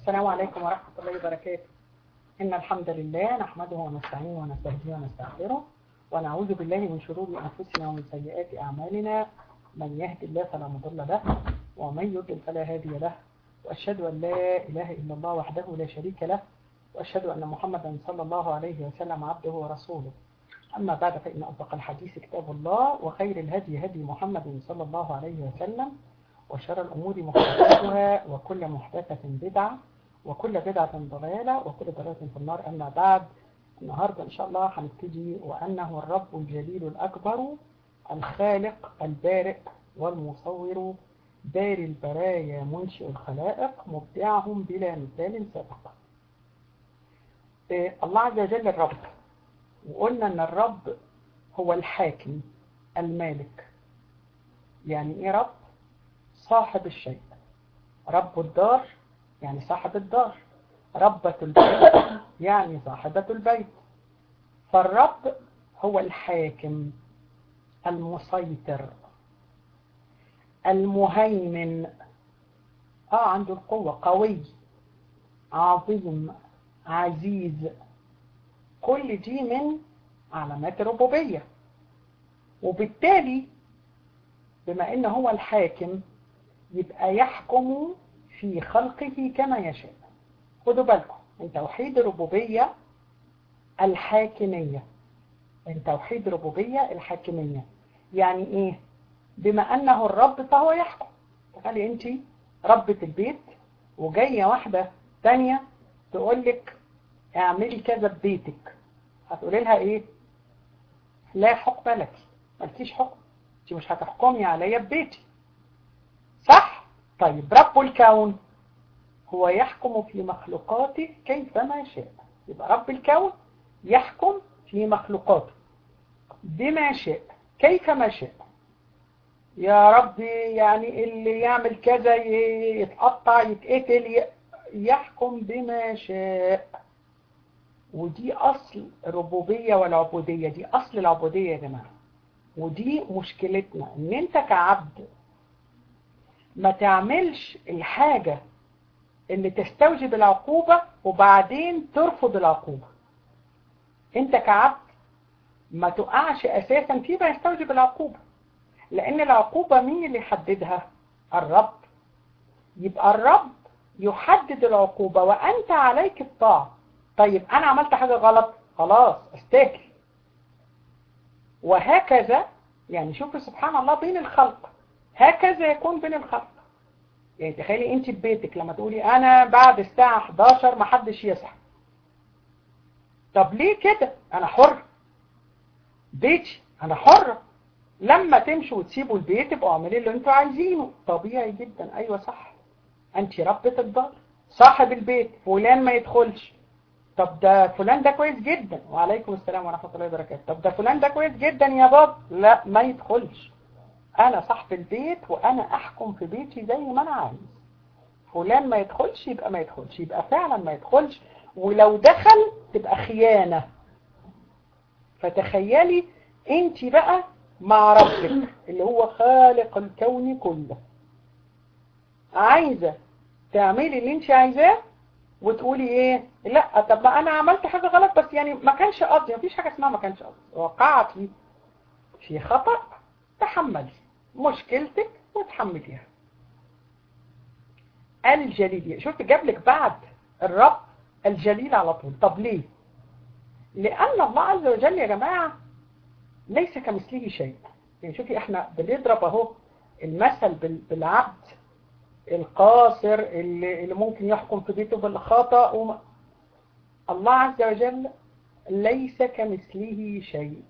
السلام عليكم ورحمة الله وبركاته إن الحمد لله نحمده ونستعينه ونستهديه ونستغفره ونعوذ بالله من شرور أنفسنا ومن سيئات أعمالنا من يهد الله فلا مضل له ومن يضلل فلا هادي له وأشهد أن لا إله إلا الله وحده لا شريك له وأشهد أن محمدا صلى الله عليه وسلم عبده ورسوله أما بعد فإن أصدق الحديث كتاب الله وخير الهدي هدي محمد صلى الله عليه وسلم وشر الأمور محدثاتها وكل محدثة بدعة وكل بدعة ضلالة وكل ضلالة في النار أما بعد النهاردة إن شاء الله هنبتدي وأنه الرب الجليل الأكبر الخالق البارئ والمصور باري البرايا منشئ الخلائق مبدعهم بلا مثال سابق إيه الله عز وجل الرب وقلنا ان الرب هو الحاكم المالك يعني ايه رب صاحب الشيء رب الدار يعني صاحب الدار ربة البيت يعني صاحبة البيت فالرب هو الحاكم المسيطر المهيمن اه عنده القوة قوي عظيم عزيز كل دي من علامات الربوبية وبالتالي بما انه هو الحاكم يبقى يحكم في خلقه كما يشاء خدوا بالكم من توحيد الربوبية الحاكمية من توحيد الربوبية الحاكمية يعني ايه بما انه الرب فهو يحكم تخيلي انت ربة البيت وجاية واحدة تانية تقول لك اعملي كذا ببيتك هتقولي لها ايه لا حكم لك مالكيش حكم انت مش هتحكمي عليا ببيتي صح طيب رب الكون هو يحكم في مخلوقاته كيفما شاء يبقى رب الكون يحكم في مخلوقاته بما شاء كيفما شاء يا رب يعني اللي يعمل كذا يتقطع يتقتل يحكم بما شاء ودي أصل الربوبية والعبودية دي أصل العبودية يا جماعة ودي مشكلتنا ان انت كعبد ما تعملش الحاجة اللي تستوجب العقوبة وبعدين ترفض العقوبة انت كعبد ما تقعش اساسا فيما يستوجب العقوبة لان العقوبة مين اللي يحددها الرب يبقى الرب يحدد العقوبة وانت عليك الطاعة طيب انا عملت حاجة غلط خلاص استاكل وهكذا يعني شوف سبحان الله بين الخلق هكذا يكون بين الخلق يعني تخيلي انت في بيتك لما تقولي انا بعد الساعة 11 ما حدش يصحى طب ليه كده انا حر بيتي انا حر لما تمشوا وتسيبوا البيت يبقوا اعملوا اللي انتوا عايزينه طبيعي جدا ايوه صح انت ربة الدار صاحب البيت فلان ما يدخلش طب ده فلان ده كويس جدا وعليكم السلام ورحمة الله وبركاته طب ده فلان ده كويس جدا يا باب لا ما يدخلش انا صاحب البيت وانا احكم في بيتي زي ما انا عايز فلان ما يدخلش يبقى ما يدخلش يبقى فعلا ما يدخلش ولو دخل تبقى خيانة فتخيلي انت بقى مع ربك اللي هو خالق الكون كله عايزة تعملي اللي انت عايزاه وتقولي ايه لا طب ما انا عملت حاجة غلط بس يعني ما كانش قصدي مفيش حاجة اسمها ما كانش قصدي وقعت في خطأ تحملي مشكلتك وتحمليها الجليل شوف جاب لك بعد الرب الجليل على طول طب ليه لأن الله عز وجل يا جماعة ليس كمثله شيء يعني شوفي احنا بنضرب اهو المثل بالعبد القاصر اللي, اللي ممكن يحكم في بيته بالخطأ وما الله عز وجل ليس كمثله شيء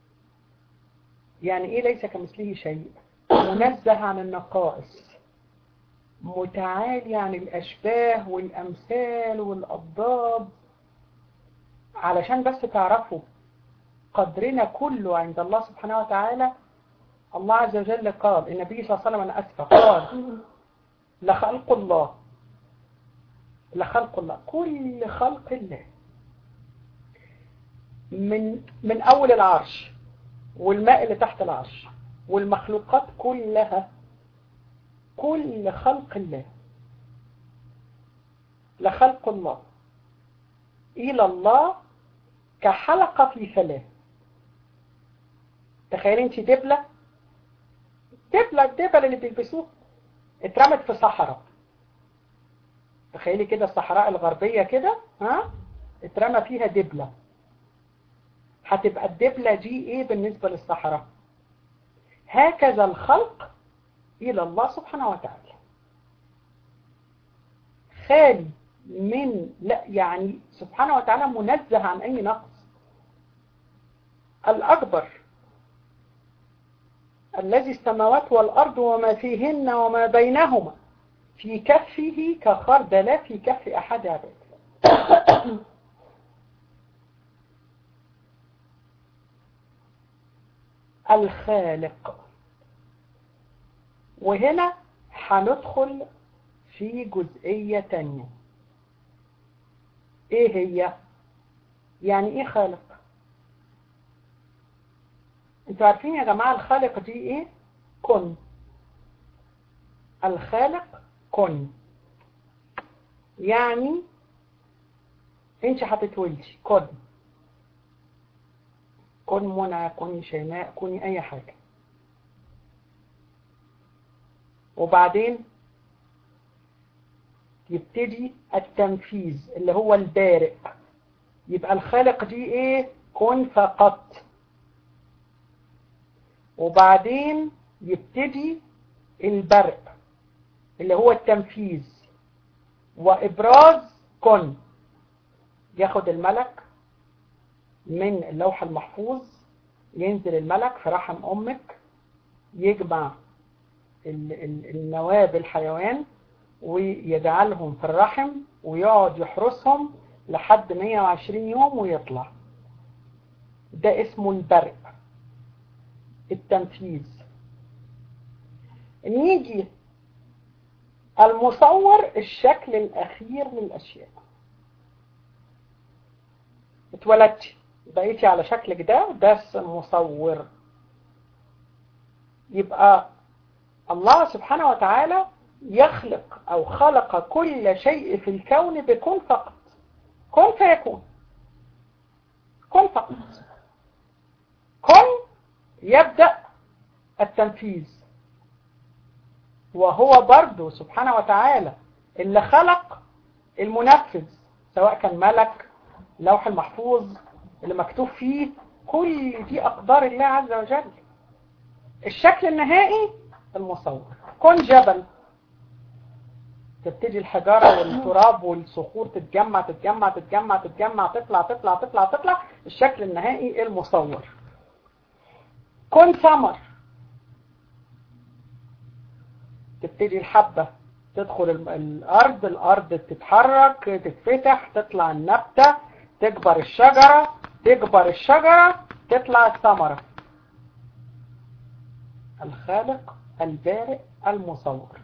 يعني ايه ليس كمثله شيء منزه عن النقائص متعالي عن الاشباه والامثال والاضداد علشان بس تعرفوا قدرنا كله عند الله سبحانه وتعالى الله عز وجل قال النبي صلى الله عليه وسلم انا اسفه قال لخلق الله لخلق الله كل خلق الله من من اول العرش والماء اللي تحت العرش والمخلوقات كلها كل خلق الله لخلق الله إلى الله كحلقة في فلاة تخيل انت دبلة دبلة الدبل اللي بيلبسوه اترمت في صحراء تخيلي كده الصحراء الغربية كده ها اترمى فيها دبلة هتبقى الدبلة دي ايه بالنسبة للصحراء هكذا الخلق الى الله سبحانه وتعالى خالي من لا يعني سبحانه وتعالى منزه عن اي نقص الاكبر الذي السماوات والارض وما فيهن وما بينهما في كفه كخردل في كف احد عباده الخالق وهنا هندخل في جزئية تانية ايه هي يعني ايه خالق انتوا عارفين يا جماعة الخالق دي ايه كن الخالق كن يعني انت هتتولدي كن كن منى كن شيماء كوني اي حاجة وبعدين يبتدي التنفيذ اللي هو البارئ يبقى الخالق دي ايه كن فقط وبعدين يبتدي البرء اللي هو التنفيذ وابراز كن ياخد الملك من اللوح المحفوظ ينزل الملك في رحم امك يجمع النواه بالحيوان ويجعلهم في الرحم ويقعد يحرسهم لحد 120 يوم ويطلع ده اسمه البرء التنفيذ نيجي المصور الشكل الأخير للأشياء اتولدتي بقيتي على شكلك ده ده مصور يبقى الله سبحانه وتعالى يخلق أو خلق كل شيء في الكون بكون فقط كن فيكون كن فقط كن يبدأ التنفيذ وهو برضه سبحانه وتعالى اللي خلق المنفذ سواء كان ملك لوح المحفوظ اللي مكتوب فيه كل دي أقدار الله عز وجل الشكل النهائي المصور كن جبل تبتدي الحجارة والتراب والصخور تتجمع تتجمع تتجمع تتجمع تطلع تطلع تطلع تطلع الشكل النهائي المصور كن ثمر تبتدي الحبة تدخل الأرض الأرض تتحرك تتفتح تطلع النبتة تكبر الشجرة تكبر الشجرة تطلع الثمرة الخالق البارئ المصور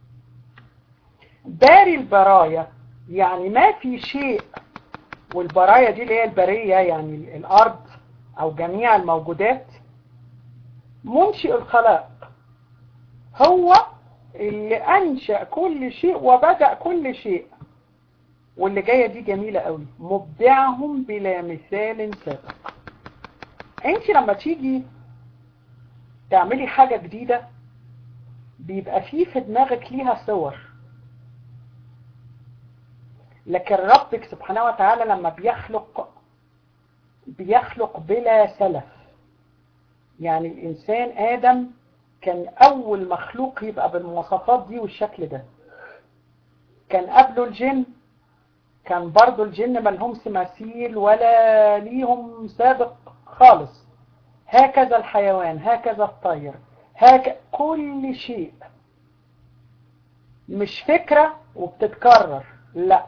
باري البرايا يعني ما في شيء والبرايا دي اللي هي البرية يعني الأرض أو جميع الموجودات منشئ الخلائق هو اللي أنشأ كل شيء وبدأ كل شيء واللي جاية دي جميلة قوي مبدعهم بلا مثال سابق انت لما تيجي تعملي حاجة جديدة بيبقى فيه في دماغك ليها صور لكن ربك سبحانه وتعالى لما بيخلق بيخلق بلا سلف يعني الإنسان آدم كان أول مخلوق يبقى بالمواصفات دي والشكل ده كان قبله الجن كان برضو الجن ملهمش مثيل ولا ليهم سابق خالص هكذا الحيوان هكذا الطير هك كل شيء مش فكرة وبتتكرر لا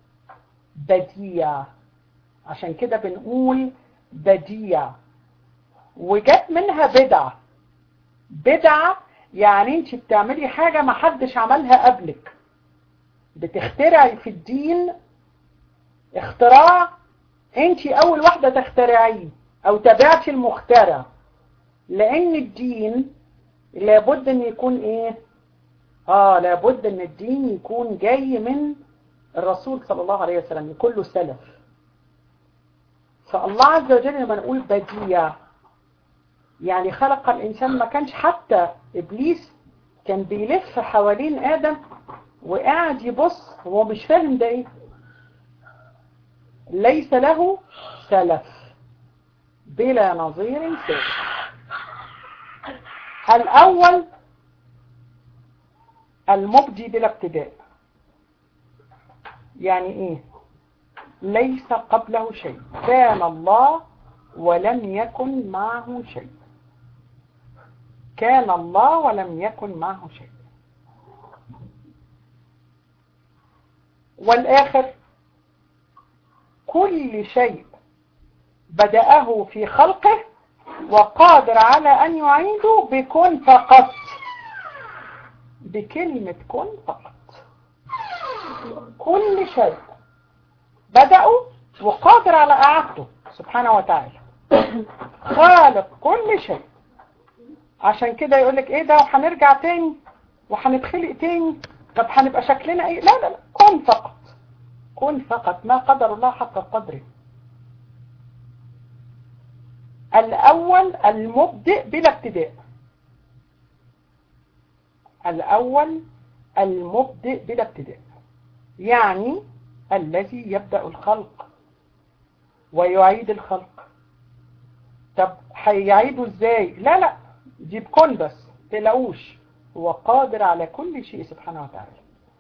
بديع عشان كده بنقول بديع وجت منها بدعة بدعة يعني انت بتعملي حاجة ما حدش عملها قبلك بتخترعي في الدين اختراع انت اول واحدة تخترعيه او تبعتي المخترع لان الدين لابد ان يكون ايه اه لابد ان الدين يكون جاي من الرسول صلى الله عليه وسلم كله سلف فالله عز وجل لما نقول بديع يعني خلق الإنسان ما كانش حتى إبليس كان بيلف حوالين آدم وقاعد يبص هو مش فاهم ده إيه ليس له سلف بلا نظير سابق الأول المبدي بلا ابتداء يعني ايه ليس قبله شيء كان الله ولم يكن معه شيء كان الله ولم يكن معه شيء والآخر كل شيء بدأه في خلقه وقادر على أن يعيده بكن فقط بكلمة كن فقط كل شيء بدأوا وقادر على إعادته سبحانه وتعالى خالق كل شيء عشان كده يقولك ايه ده وهنرجع تاني وهنتخلق تاني طب هنبقى شكلنا ايه لا لا لا كن فقط كن فقط ما قدر الله حق قدره الأول المبدئ بلا ابتداء الأول المبدئ بلا ابتداء يعني الذي يبدأ الخلق ويعيد الخلق طب هيعيده ازاي لا لا دي بكون بس تلاقوش هو قادر على كل شيء سبحانه وتعالى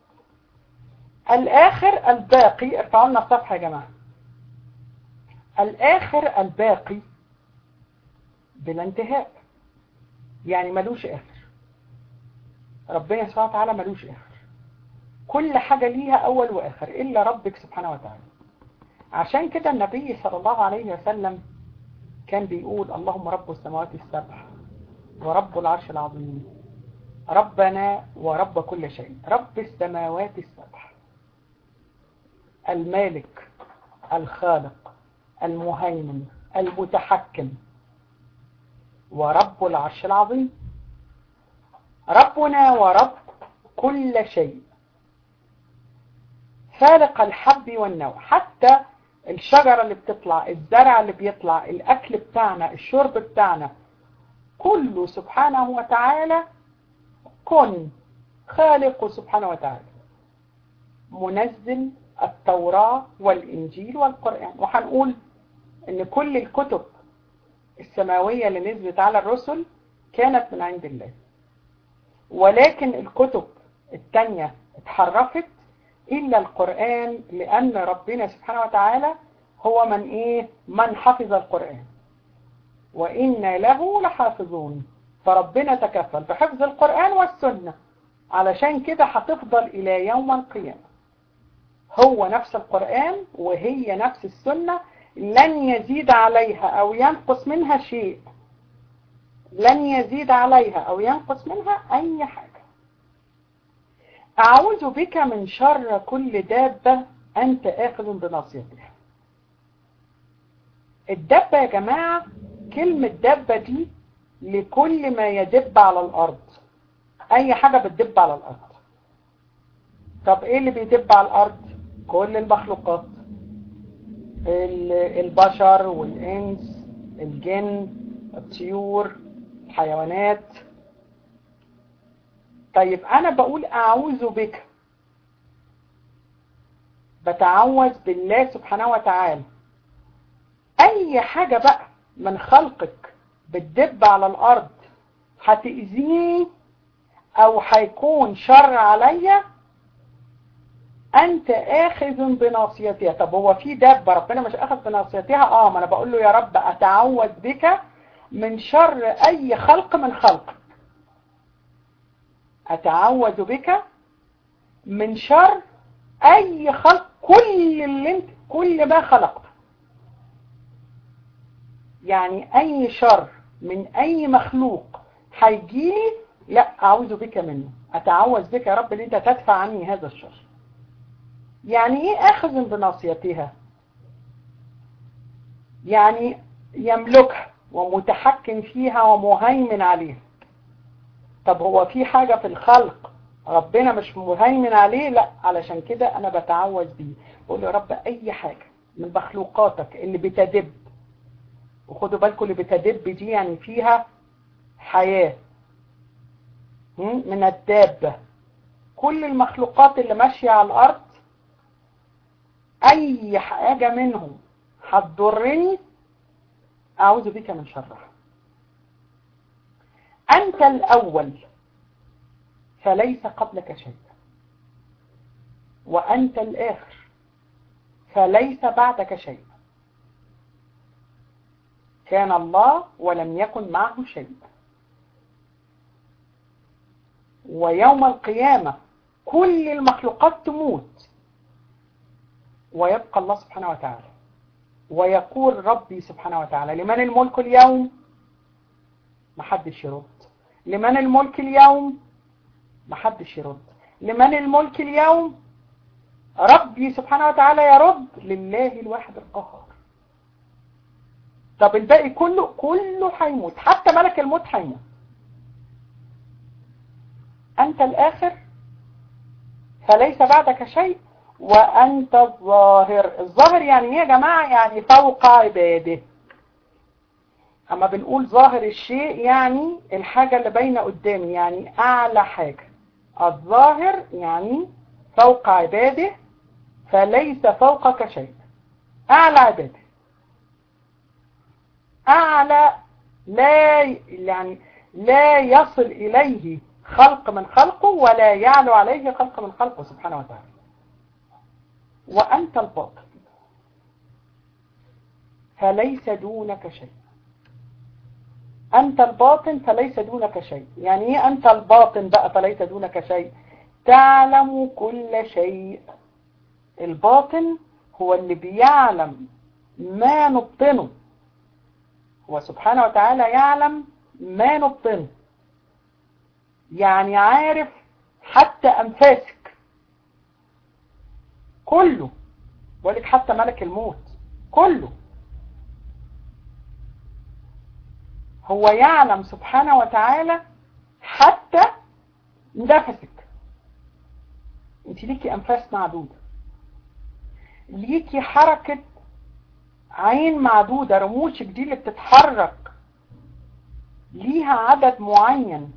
الآخر الباقي ارفعوا لنا الصفحة يا جماعة الآخر الباقي بلا انتهاء يعني ملوش آخر ربنا سبحانه وتعالى ملوش آخر كل حاجة ليها أول وآخر إلا ربك سبحانه وتعالى عشان كده النبي صلى الله عليه وسلم كان بيقول اللهم رب السماوات السبع ورب العرش العظيم ربنا ورب كل شيء رب السماوات السبع المالك الخالق المهيمن المتحكم ورب العرش العظيم ربنا ورب كل شيء فارق الحب والنوى حتى الشجرة اللي بتطلع الزرع اللي بيطلع الأكل بتاعنا الشرب بتاعنا كله سبحانه وتعالى كن خالق سبحانه وتعالى منزل التوراة والإنجيل والقرآن وهنقول ان كل الكتب السماوية اللي نزلت على الرسل كانت من عند الله ولكن الكتب التانية اتحرفت إلا القرآن لأن ربنا سبحانه وتعالى هو من إيه من حفظ القرآن وإنا له لحافظون فربنا تكفل بحفظ القرآن والسنة علشان كده هتفضل إلى يوم القيامة هو نفس القرآن وهي نفس السنة لن يزيد عليها أو ينقص منها شيء لن يزيد عليها أو ينقص منها أي حاجة أعوذ بك من شر كل دابة أنت آخذ بناصيتها الدبة يا جماعة كلمة دبة دي لكل ما يدب على الأرض أي حاجة بتدب على الأرض طب إيه اللي بيدب على الأرض كل المخلوقات البشر والإنس الجن الطيور الحيوانات طيب أنا بقول أعوذ بك بتعوذ بالله سبحانه وتعالى أي حاجة بقى من خلقك بتدب على الأرض هتأذيني أو هيكون شر عليا أنت آخذ بناصيتها طب هو في دابة ربنا مش أخذ بناصيتها آه ما أنا بقول له يا رب أتعوذ بك من شر أي خلق من خلقك أتعوذ بك من شر أي خلق كل اللي انت كل ما خلقته يعني أي شر من أي مخلوق هيجيلي لا أعوذ بك منه أتعوذ بك يا رب ان أنت تدفع عني هذا الشر يعني إيه أخذ بناصيتها يعني يملكها ومتحكم فيها ومهيمن عليها طب هو في حاجة في الخلق ربنا مش مهيمن عليه لا علشان كده انا بتعوذ بيه بقول له يا رب اي حاجة من مخلوقاتك اللي بتدب وخدوا بالكم اللي بتدب دي يعني فيها حياة من الدابة كل المخلوقات اللي ماشية على الارض اي حاجة منهم هتضرني اعوذ بك من شرها انت الاول فليس قبلك شيء وأنت الآخر فليس بعدك شيء كان الله ولم يكن معه شيء ويوم القيامة كل المخلوقات تموت ويبقى الله سبحانه وتعالى ويقول ربي سبحانه وتعالى لمن الملك اليوم محدش يرد لمن الملك اليوم محدش يرد لمن الملك اليوم ربي سبحانه وتعالى يرد لله الواحد القهار طب الباقي كله كله هيموت حتى ملك الموت هيموت أنت الآخر فليس بعدك شيء وأنت الظاهر الظاهر يعني ايه يا جماعة يعني فوق عباده أما بنقول ظاهر الشيء يعني الحاجة اللي باينه قدامي يعني أعلى حاجة الظاهر يعني فوق عباده فليس فوقك شيء أعلى عباده أعلى لا يعني لا يصل إليه خلق من خلقه ولا يعلو عليه خلق من خلقه سبحانه وتعالى وأنت الباطن فليس دونك شيء أنت الباطن فليس دونك شيء يعني إيه أنت الباطن بقى فليس دونك شيء تعلم كل شيء الباطن هو اللي بيعلم ما نبطنه هو سبحانه وتعالى يعلم ما نبطنه يعني عارف حتى أنفاسك كله ولك حتى ملك الموت كله هو يعلم سبحانه وتعالى حتى نفسك انت ليكي انفاس معدودة ليكي حركة عين معدودة رموشك دي اللي بتتحرك ليها عدد معين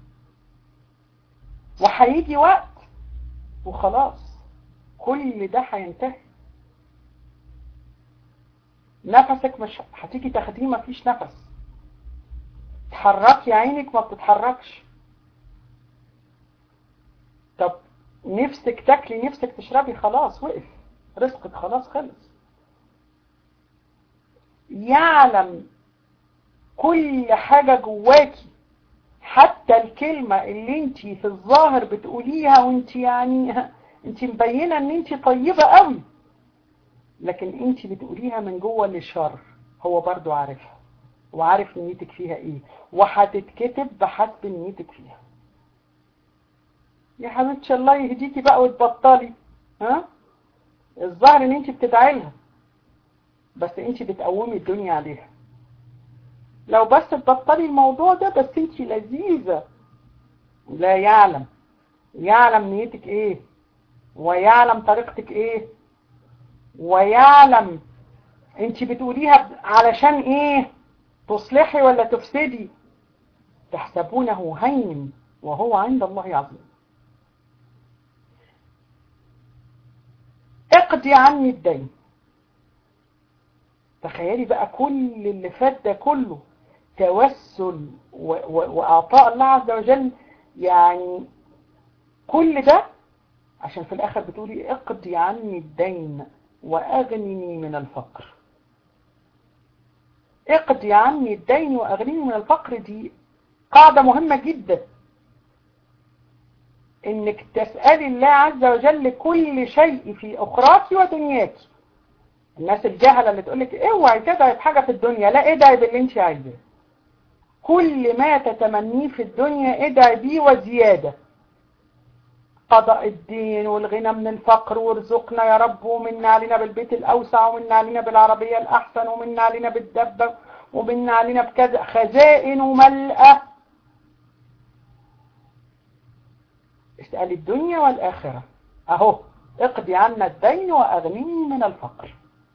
وهيجي وقت وخلاص كل ده هينتهي نفسك مش هتيجي تاخديه مفيش نفس تحركي عينك ما بتتحركش طب نفسك تاكلي نفسك تشربي خلاص وقف رزقك خلاص خلص يعلم كل حاجة جواكي حتى الكلمة اللي انت في الظاهر بتقوليها وانت يعني انت مبينة ان انت طيبة قوي لكن انت بتقوليها من جوه للشر هو برضو عارفها وعارف نيتك فيها ايه وهتتكتب بحسب نيتك فيها يا حبيبتي الله يهديكي بقى وتبطلي ها الظاهر ان انت بتدعي لها بس انت بتقومي الدنيا عليها لو بس تبطلي الموضوع ده بس انت لذيذة لا يعلم يعلم نيتك ايه ويعلم طريقتك ايه ويعلم انت بتقوليها علشان ايه تصلحي ولا تفسدي تحسبونه هين وهو عند الله عظيم اقضي عني الدين تخيلي بقى كل اللي فات ده كله توسل وأعطاء الله عز وجل يعني كل ده عشان في الآخر بتقولي اقضي عني الدين وأغنني من الفقر اقضي عني الدين وأغنني من الفقر دي قاعدة مهمة جدا انك تسألي الله عز وجل كل شيء في اخراك ودنياك الناس الجهلة اللي تقولك اوعي تدعي بحاجة في الدنيا لا ادعي باللي انت عايزاه كل ما تتمنيه في الدنيا ادعي بيه وزيادة قضاء الدين والغنى من الفقر وارزقنا يا رب ومنا علينا بالبيت الأوسع ومنا علينا بالعربية الأحسن ومنا علينا بالدبة ومنا علينا بكذا خزائن ملأة اسأل الدنيا والآخرة اهو اقضي عنا الدين واغنني من الفقر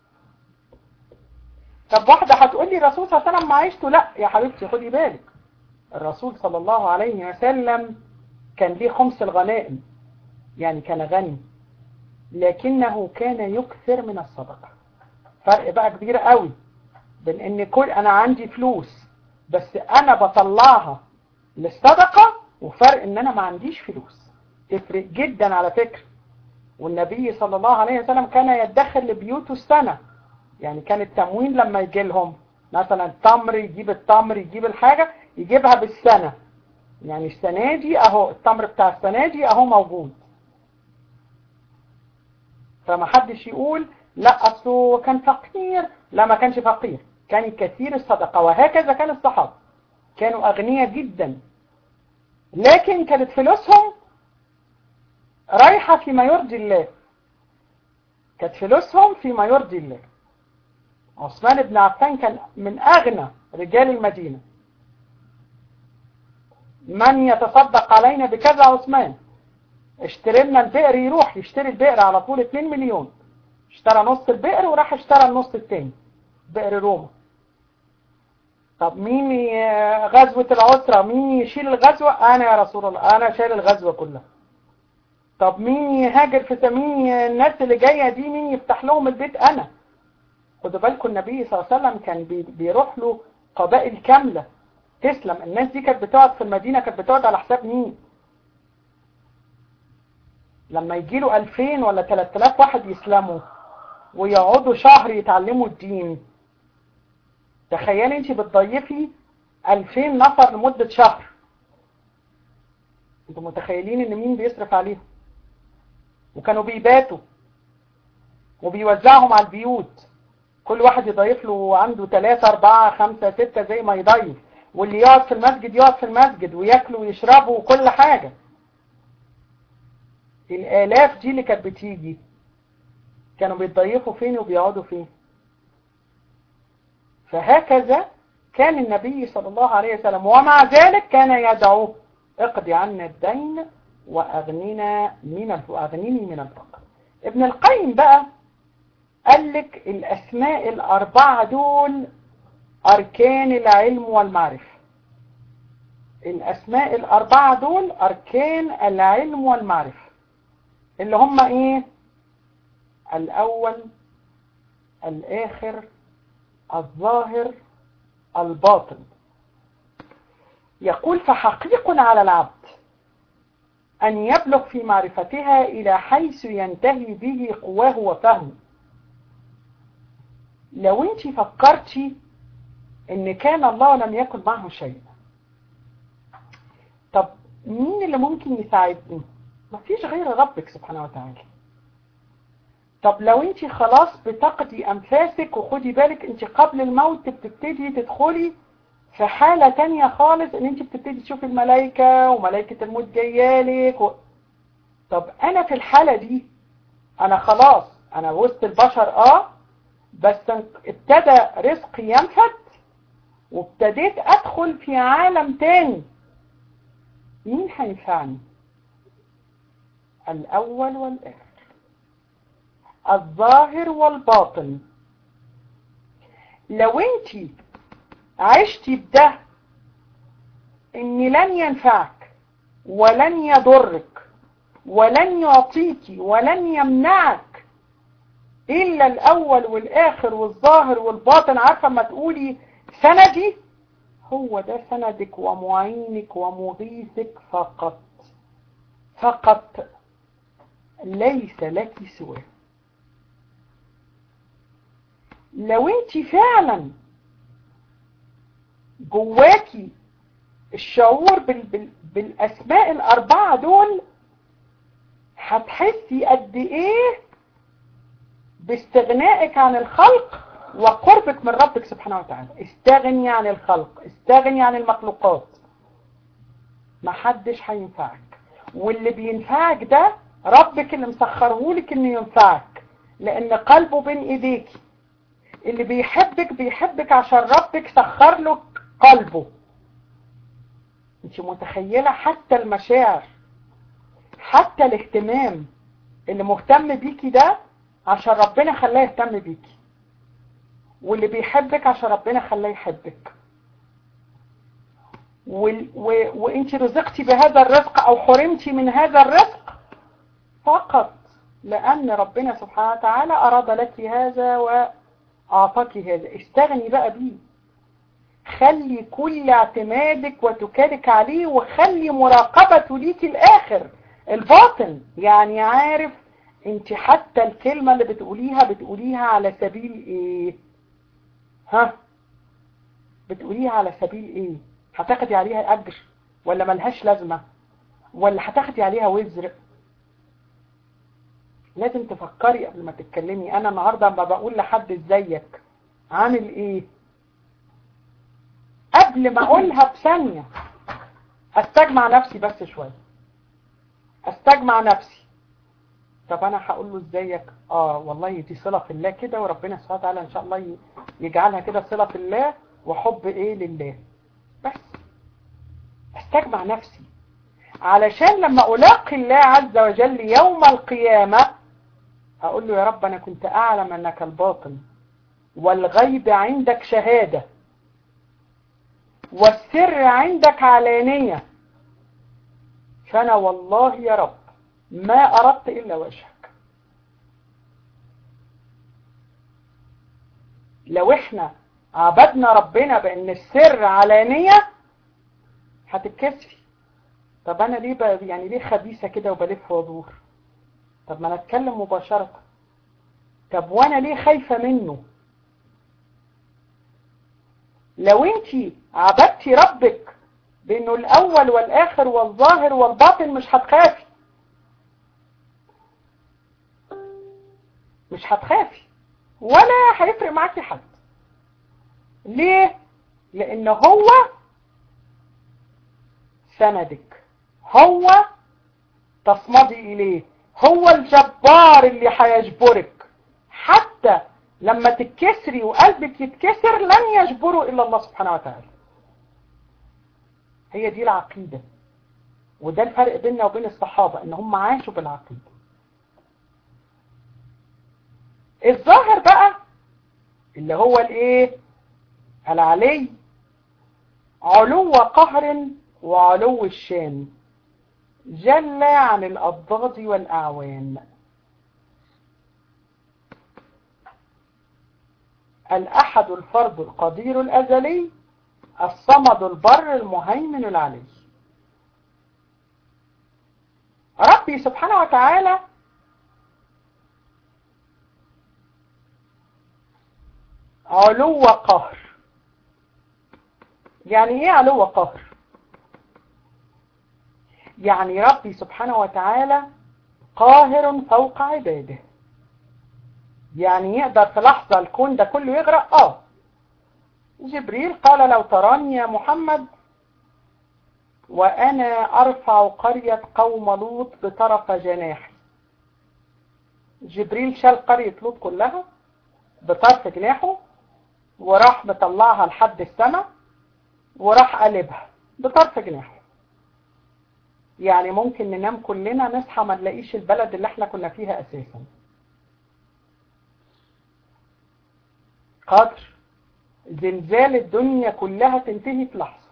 طب واحدة هتقول لي الرسول صلى الله عليه وسلم معيشته لا يا حبيبتي خدي بالك الرسول صلى الله عليه وسلم كان ليه خمس الغنائم يعني كان غني لكنه كان يكثر من الصدقة فرق بقى كبير قوي بين ان كل انا عندي فلوس بس انا بطلعها للصدقة وفرق ان انا ما عنديش فلوس تفرق جدا على فكرة والنبي صلى الله عليه وسلم كان يدخر لبيوته السنة يعني كان التموين لما يجي لهم مثلا التمر يجيب التمر يجيب الحاجة يجيبها بالسنة يعني السنة دي اهو التمر بتاع السنة دي اهو موجود فما حدش يقول لا اصله كان فقير لا ما كانش فقير كان كثير الصدقة وهكذا كان الصحابة كانوا اغنياء جدا لكن كانت فلوسهم رايحة فيما يرضي الله كانت فلوسهم فيما يرضي الله عثمان بن عفان كان من أغنى رجال المدينة من يتصدق علينا بكذا عثمان اشتري لنا البئر يروح يشتري البئر على طول 2 مليون اشترى نص البئر وراح اشترى النص التاني بئر روما طب مين ي- غزوة العسرة مين يشيل الغزوة انا يا رسول الله انا شايل الغزوة كلها طب مين يهاجر في مين الناس اللي جاية دي مين يفتح لهم البيت انا خدوا بالكم النبي صلى الله عليه وسلم كان بي- بيروح له قبائل كاملة تسلم الناس دي كانت بتقعد في المدينة كانت بتقعد على حساب مين لما يجي له 2000 ولا 3000 واحد يسلموا ويقعدوا شهر يتعلموا الدين تخيلي انت بتضيفي 2000 نفر لمدة شهر انتوا متخيلين ان مين بيصرف عليهم وكانوا بيباتوا وبيوزعهم على البيوت كل واحد يضيف له عنده 3 4 5 6 زي ما يضيف واللي يقعد في المسجد يقعد في المسجد وياكلوا ويشربوا وكل حاجة الآلاف دي اللي كانت بتيجي كانوا بيتضيفوا فين وبيقعدوا فين فهكذا كان النبي صلى الله عليه وسلم ومع ذلك كان يدعو اقضي عنا الدين وأغننا من الف- وأغنني من الفقر ابن القيم بقى قال لك الأسماء الأربعة دول أركان العلم والمعرفة الأسماء الأربعة دول أركان العلم والمعرفة اللي هم إيه الأول الآخر الظاهر الباطن يقول فحقيق على العبد أن يبلغ في معرفتها إلى حيث ينتهي به قواه وفهمه لو انت فكرتي ان كان الله لم يكن معه شيء طب مين اللي ممكن يساعدني مفيش غير ربك سبحانه وتعالى طب لو انت خلاص بتقضي انفاسك وخدي بالك انت قبل الموت بتبتدي تدخلي في حالة تانية خالص ان انت بتبتدي تشوفي الملائكة وملائكة الموت جايالك و... طب انا في الحالة دي انا خلاص انا وسط البشر اه بس ابتدى رزقي ينفد وابتديت ادخل في عالم تاني مين هينفعني الاول والاخر الظاهر والباطن لو انت عشتي بده ان لن ينفعك ولن يضرك ولن يعطيك ولن يمنعك الا الاول والاخر والظاهر والباطن عارفه ما تقولي سندي هو ده سندك ومعينك ومغيثك فقط فقط ليس لك سواه لو انت فعلا جواكي الشعور بال بال بالاسماء الاربعه دول هتحسي قد ايه باستغنائك عن الخلق وقربك من ربك سبحانه وتعالى استغني عن الخلق استغني عن المخلوقات محدش هينفعك واللي بينفعك ده ربك اللي مسخرهولك انه ينفعك لان قلبه بين ايديكي اللي بيحبك بيحبك عشان ربك سخر له قلبه انت متخيلة حتى المشاعر حتى الاهتمام اللي مهتم بيكي ده عشان ربنا خلاه يهتم بيكي واللي بيحبك عشان ربنا خلاه يحبك وال- و... وانت رزقتي بهذا الرزق او حرمتي من هذا الرزق فقط لان ربنا سبحانه وتعالى اراد لك هذا واعطاك هذا استغني بقى بيه خلي كل اعتمادك وتكالك عليه وخلي مراقبته ليك الاخر الباطن يعني عارف انت حتى الكلمة اللي بتقوليها بتقوليها على سبيل ايه ها بتقوليها على سبيل ايه هتاخدي عليها اجر ولا ملهاش لازمة ولا هتاخدي عليها وزر لازم تفكري قبل ما تتكلمي انا النهاردة لما بقول لحد ازيك عامل ايه قبل ما اقولها بثانية استجمع نفسي بس شوية استجمع نفسي طب انا هقول له ازيك اه والله دي صلة في الله كده وربنا سبحانه وتعالى ان شاء الله ي- يجعلها كده صلة في الله وحب ايه لله بس استجمع نفسي علشان لما الاقي الله عز وجل يوم القيامة اقول له يا رب انا كنت اعلم انك الباطن والغيب عندك شهادة والسر عندك علانية فانا والله يا رب ما اردت الا وجهك لو احنا عبدنا ربنا بان السر علانية هتتكسفي طب انا ليه بقى يعني ليه خبيثة كده وبلف وادور طب ما انا اتكلم مباشرة طب وانا ليه خايفة منه لو انت عبدتي ربك بانه الاول والاخر والظاهر والباطن مش هتخافي مش هتخافي ولا هيفرق معاكي حد ليه لان هو سندك هو تصمدي اليه هو الجبار اللي هيجبرك حتى لما تتكسري وقلبك يتكسر لن يجبره الا الله سبحانه وتعالى هي دي العقيدة وده الفرق بيننا وبين الصحابة ان هم عاشوا بالعقيدة الظاهر بقى اللي هو الايه العلي علو قهر وعلو الشان جل عن الأضداد والأعوان الأحد الفرد القدير الأزلي الصمد البر المهيمن العلي ربي سبحانه وتعالى علو قهر يعني ايه علو قهر يعني ربي سبحانه وتعالى قاهر فوق عباده يعني يقدر في لحظة الكون ده كله يغرق اه جبريل قال لو تراني يا محمد وأنا أرفع قرية قوم لوط بطرف جناحي جبريل شال قرية لوط كلها بطرف جناحه وراح مطلعها لحد السماء وراح قلبها بطرف جناحه يعني ممكن ننام كلنا نصحى ما نلاقيش البلد اللي احنا كنا فيها اساسا قدر زلزال الدنيا كلها تنتهي في لحظة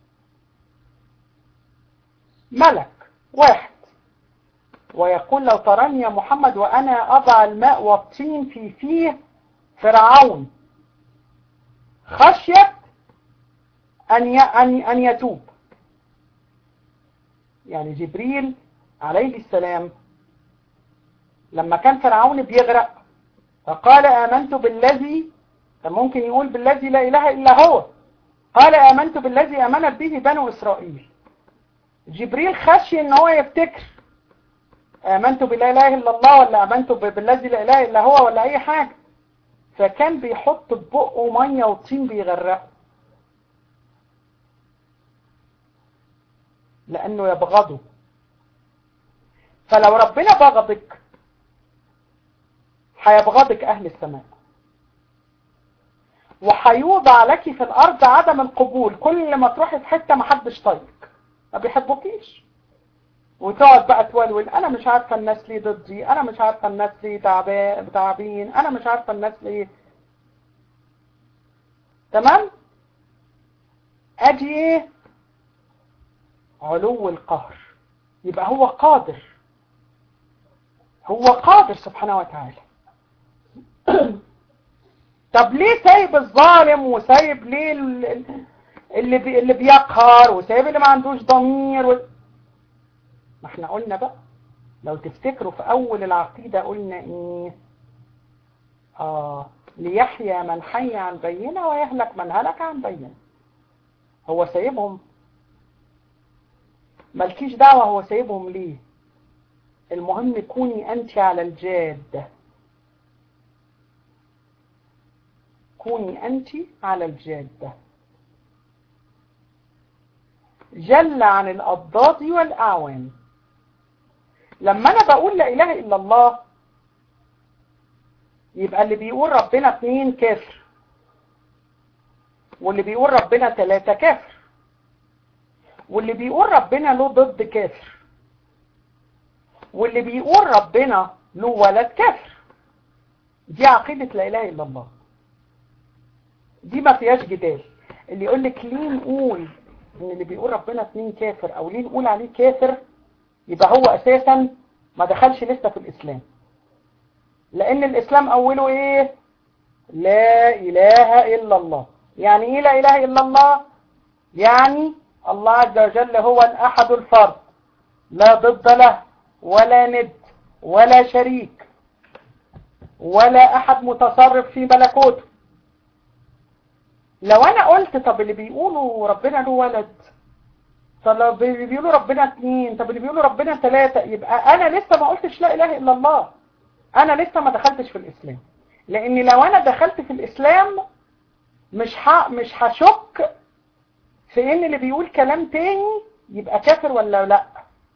ملك واحد ويقول لو تراني يا محمد وأنا أضع الماء والطين في فيه فرعون خشية أن أن أن يتوب يعني جبريل عليه السلام لما كان فرعون بيغرق فقال آمنت بالذي ممكن يقول بالذي لا إله إلا هو قال آمنت بالذي آمنت به بنو إسرائيل جبريل خشي ان هو يفتكر آمنت بلا إله إلا الله ولا آمنت بالذي لا إله إلا هو ولا أي حاجة فكان بيحط ببقه مية وطين بيغرقه لأنه يبغضه فلو ربنا بغضك هيبغضك أهل السماء وهيوضع لك في الأرض عدم القبول كل ما تروحي في حتة محدش طايقك ما بيحبوكيش وتقعد بقى تولول انا مش عارفة الناس ليه ضدي انا مش عارفة الناس ليه تعبا- تعبين انا مش عارفة الناس ليه تمام ادي ايه علو القهر يبقى هو قادر هو قادر سبحانه وتعالى طب ليه سايب الظالم وسايب ليه ال- ال- اللي بي اللي بيقهر وسايب اللي ما عندوش ضمير و... ما احنا قلنا بقى لو تفتكروا في اول العقيدة قلنا ايه اه ليحيى من حي عن بينه ويهلك من هلك عن بينه هو سايبهم مالكيش دعوة هو سايبهم ليه المهم كوني انت على الجادة كوني انت على الجادة جل عن الأضداد والأعوان لما أنا بقول لا إله إلا الله يبقى اللي بيقول ربنا اتنين كافر واللي بيقول ربنا تلاتة كافر واللي بيقول ربنا له ضد كافر واللي بيقول ربنا له ولد كافر دي عقيدة لا إله إلا الله دي ما فيهاش جدال اللي يقول لك ليه نقول ان اللي بيقول ربنا اتنين كافر او ليه نقول عليه كافر يبقى هو اساسا ما دخلش لسه في الاسلام لان الاسلام اوله ايه لا اله الا الله يعني ايه لا اله الا الله يعني الله عز وجل هو الاحد الفرد لا ضد له ولا ند ولا شريك ولا احد متصرف في ملكوته لو انا قلت طب اللي بيقولوا ربنا له ولد طب اللي بيقولوا ربنا اتنين طب اللي بيقولوا ربنا ثلاثة يبقى انا لسه ما قلتش لا اله الا الله انا لسه ما دخلتش في الاسلام لان لو انا دخلت في الاسلام مش ح... مش هشك في ان اللي بيقول كلام تاني يبقى كافر ولا لا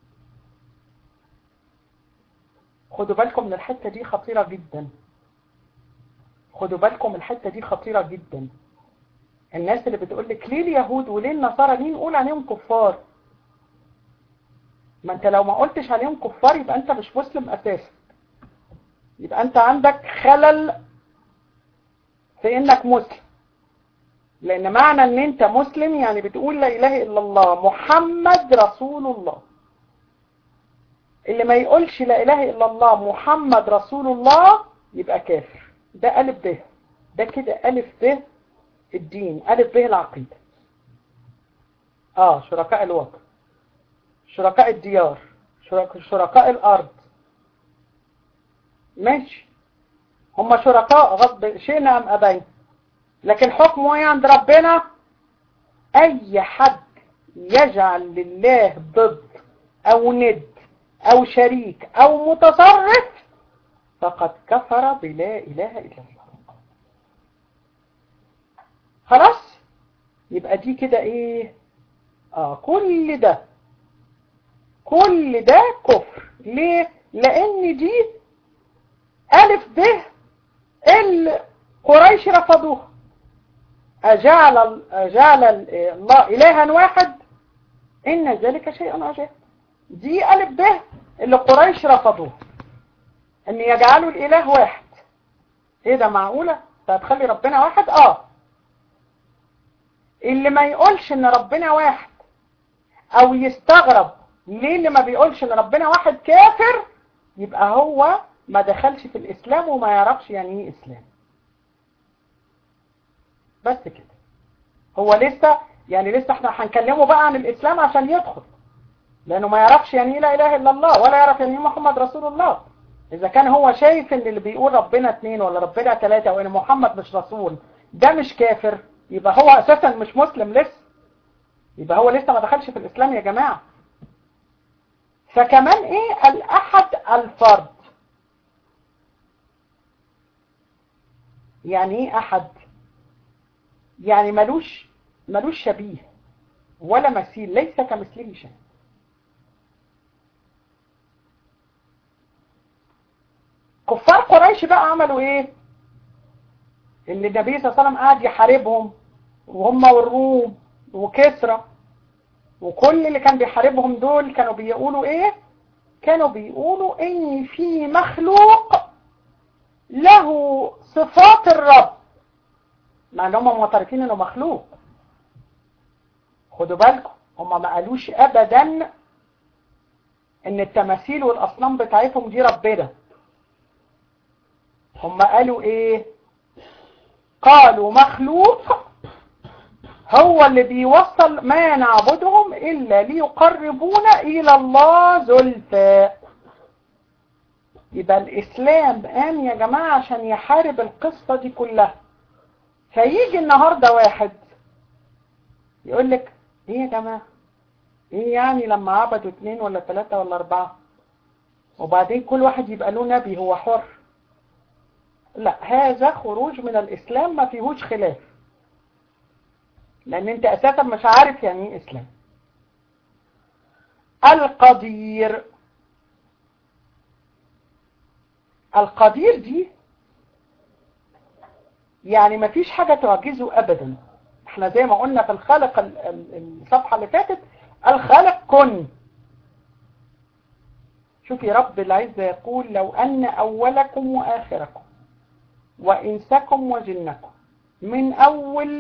خدوا بالكم من الحتة دي خطيرة جدا خدوا بالكم الحتة دي خطيرة جدا الناس اللي بتقول لك ليه اليهود وليه النصارى ليه نقول عليهم كفار ما انت لو ما قلتش عليهم كفار يبقى انت مش مسلم اساسا يبقى انت عندك خلل في انك مسلم لان معنى ان انت مسلم يعني بتقول لا اله الا الله محمد رسول الله اللي ما يقولش لا اله الا الله محمد رسول الله يبقى كافر ده الف ب ده كده الف ب الدين ألف به العقيدة آه شركاء الوطن شركاء الديار شرك... شركاء الأرض ماشي هم شركاء غضب شئنا أم أبين لكن حكمه ايه عند ربنا أي حد يجعل لله ضد أو ند أو شريك أو متصرف فقد كفر بلا إله إلا الله خلاص يبقى دي كده ايه اه كل ده كل ده كفر ليه لان دي الف ب القريش رفضوها اجعل اجعل الله الها واحد ان ذلك شيء عجيب دي الف ب اللي قريش رفضوها ان يجعلوا الاله واحد ايه ده معقوله هتخلي ربنا واحد اه اللي ما يقولش ان ربنا واحد او يستغرب ليه اللي ما بيقولش ان ربنا واحد كافر يبقى هو ما دخلش في الاسلام وما يعرفش يعني ايه اسلام بس كده هو لسه يعني لسه احنا هنكلمه بقى عن الاسلام عشان يدخل لانه ما يعرفش يعني ايه لا اله الا الله ولا يعرف يعني ايه محمد رسول الله اذا كان هو شايف ان اللي بيقول ربنا اتنين ولا ربنا تلاتة وان محمد مش رسول ده مش كافر يبقى هو اساسا مش مسلم لسه يبقى هو لسه ما دخلش في الاسلام يا جماعة فكمان ايه الاحد الفرد يعني ايه احد يعني ملوش ملوش شبيه ولا مثيل ليس كمثله شيء كفار قريش بقى عملوا ايه اللي النبي صلى الله عليه وسلم قاعد يحاربهم وهم والروم وكسرى وكل اللي كان بيحاربهم دول كانوا بيقولوا ايه كانوا بيقولوا ان في مخلوق له صفات الرب مع ان هم معترفين انه مخلوق خدوا بالكم هم ما قالوش ابدا ان التماثيل والاصنام بتاعتهم دي ربنا هم قالوا ايه قالوا مخلوق هو اللي بيوصل ما نعبدهم إلا ليقربونا إلى الله زلفى يبقى الإسلام قام يا جماعة عشان يحارب القصة دي كلها فيجي النهاردة واحد يقول لك ايه يا جماعة ايه يعني لما عبدوا اتنين ولا تلاتة ولا اربعة وبعدين كل واحد يبقى له نبي هو حر لا هذا خروج من الإسلام ما فيهوش خلاف لأن أنت أساسا مش عارف يعني إيه إسلام القدير القدير دي يعني ما فيش حاجة تعجزه أبدا احنا زي ما قلنا في الخالق الصفحة اللي فاتت الخالق كن شوفي رب العزة يقول لو أن أولكم وآخركم وإنسكم وجنكم من أول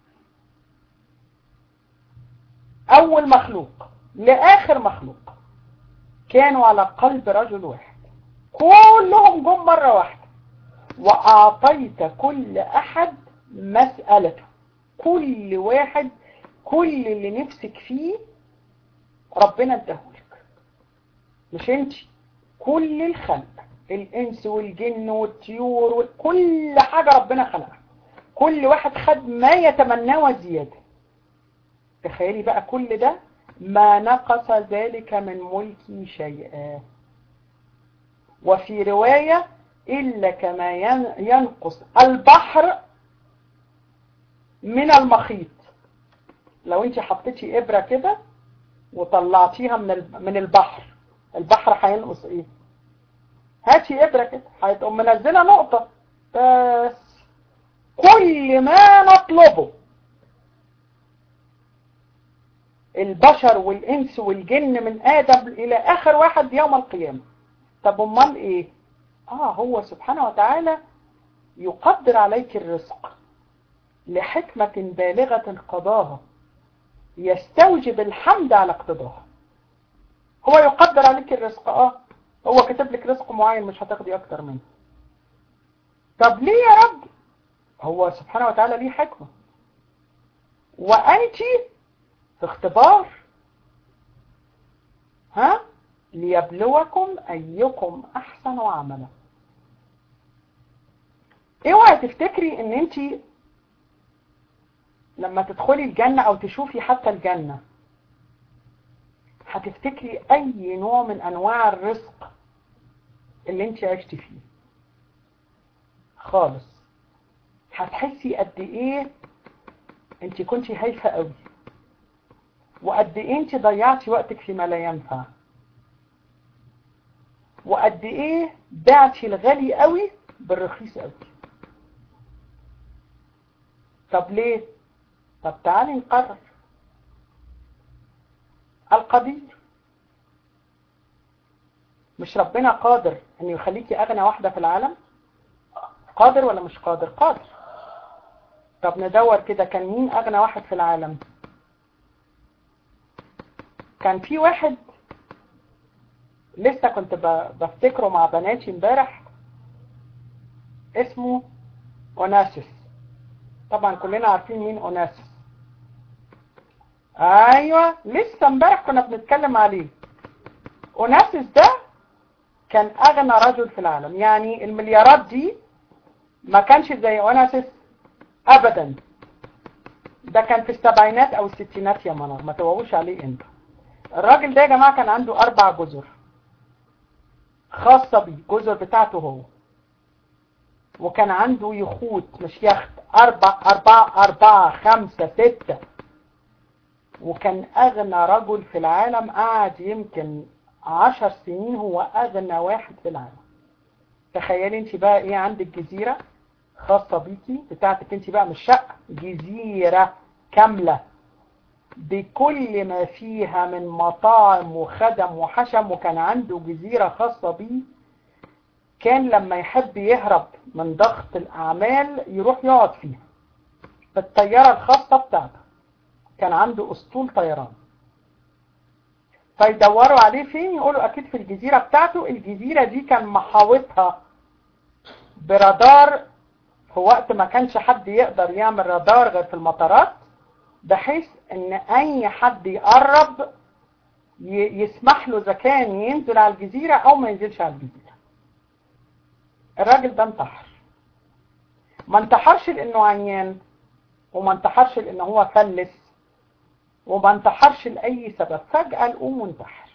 أول مخلوق لآخر مخلوق كانوا على قلب رجل واحد كلهم جم مرة واحدة وأعطيت كل أحد مسألته كل واحد كل اللي نفسك فيه ربنا اداهولك مش انت كل الخلق الانس والجن والطيور وكل حاجة ربنا خلقها كل واحد خد ما يتمناه وزيادة تخيلي بقى كل ده ما نقص ذلك من ملكي شيئا وفي رواية إلا كما ينقص البحر من المخيط لو انت حطيتي إبرة كده وطلعتيها من من البحر البحر هينقص ايه هاتي إبرة كده هتقوم منزلة نقطة بس كل ما نطلبه البشر والإنس والجن من آدم إلى آخر واحد يوم القيامة طب امال إيه آه هو سبحانه وتعالى يقدر عليك الرزق لحكمة بالغة قضاها يستوجب الحمد على اقتضاها هو يقدر عليك الرزق آه هو كتب لك رزق معين مش هتاخدي أكتر منه طب ليه يا رب هو سبحانه وتعالى ليه حكمة وأنت في اختبار ها ليبلوكم أيكم أحسن عملا اوعي تفتكري ان انت لما تدخلي الجنة او تشوفي حتى الجنة هتفتكري اي نوع من انواع الرزق اللي انت عشت فيه خالص هتحسي قد ايه انت كنتي هايفة قوي وقد ايه انت ضيعتي وقتك فيما لا ينفع وقد ايه بعتي الغالي قوي بالرخيص قوي طب ليه طب تعالي نقرر القدير مش ربنا قادر ان يخليكي اغنى واحدة في العالم قادر ولا مش قادر قادر طب ندور كده كان مين اغنى واحد في العالم كان في واحد لسه كنت بفتكره مع بناتي امبارح اسمه اوناسيس طبعا كلنا عارفين مين اوناسيس ايوه لسه امبارح كنا بنتكلم عليه اوناسيس ده كان اغنى رجل في العالم يعني المليارات دي ما كانش زي اوناسيس ابدا ده كان في السبعينات او الستينات يا منار ما توقوش عليه انت الراجل ده يا جماعة كان عنده اربع جزر خاصة بيه جزر بتاعته هو وكان عنده يخوت مش يخت أربع أربعة أربعة خمسة ستة وكان أغنى رجل في العالم قعد يمكن عشر سنين هو أغنى واحد في العالم تخيلي انت بقى ايه عندك جزيرة خاصة بيكي بتاعتك انت بقى مش شقة جزيرة كاملة بكل ما فيها من مطاعم وخدم وحشم وكان عنده جزيرة خاصة بيه كان لما يحب يهرب من ضغط الأعمال يروح يقعد فيها بالطيارة الخاصة بتاعته كان عنده أسطول طيران فيدوروا عليه فين يقولوا أكيد في الجزيرة بتاعته الجزيرة دي كان محاوطها برادار في وقت ما كانش حد يقدر يعمل رادار غير في المطارات بحيث ان اي حد يقرب يسمح له اذا كان ينزل على الجزيرة او ما ينزلش على الجزيرة الراجل ده انتحر ما انتحرش لانه عيان وما انتحرش لانه هو فلس وما انتحرش لأي سبب فجأة الأم وانتحر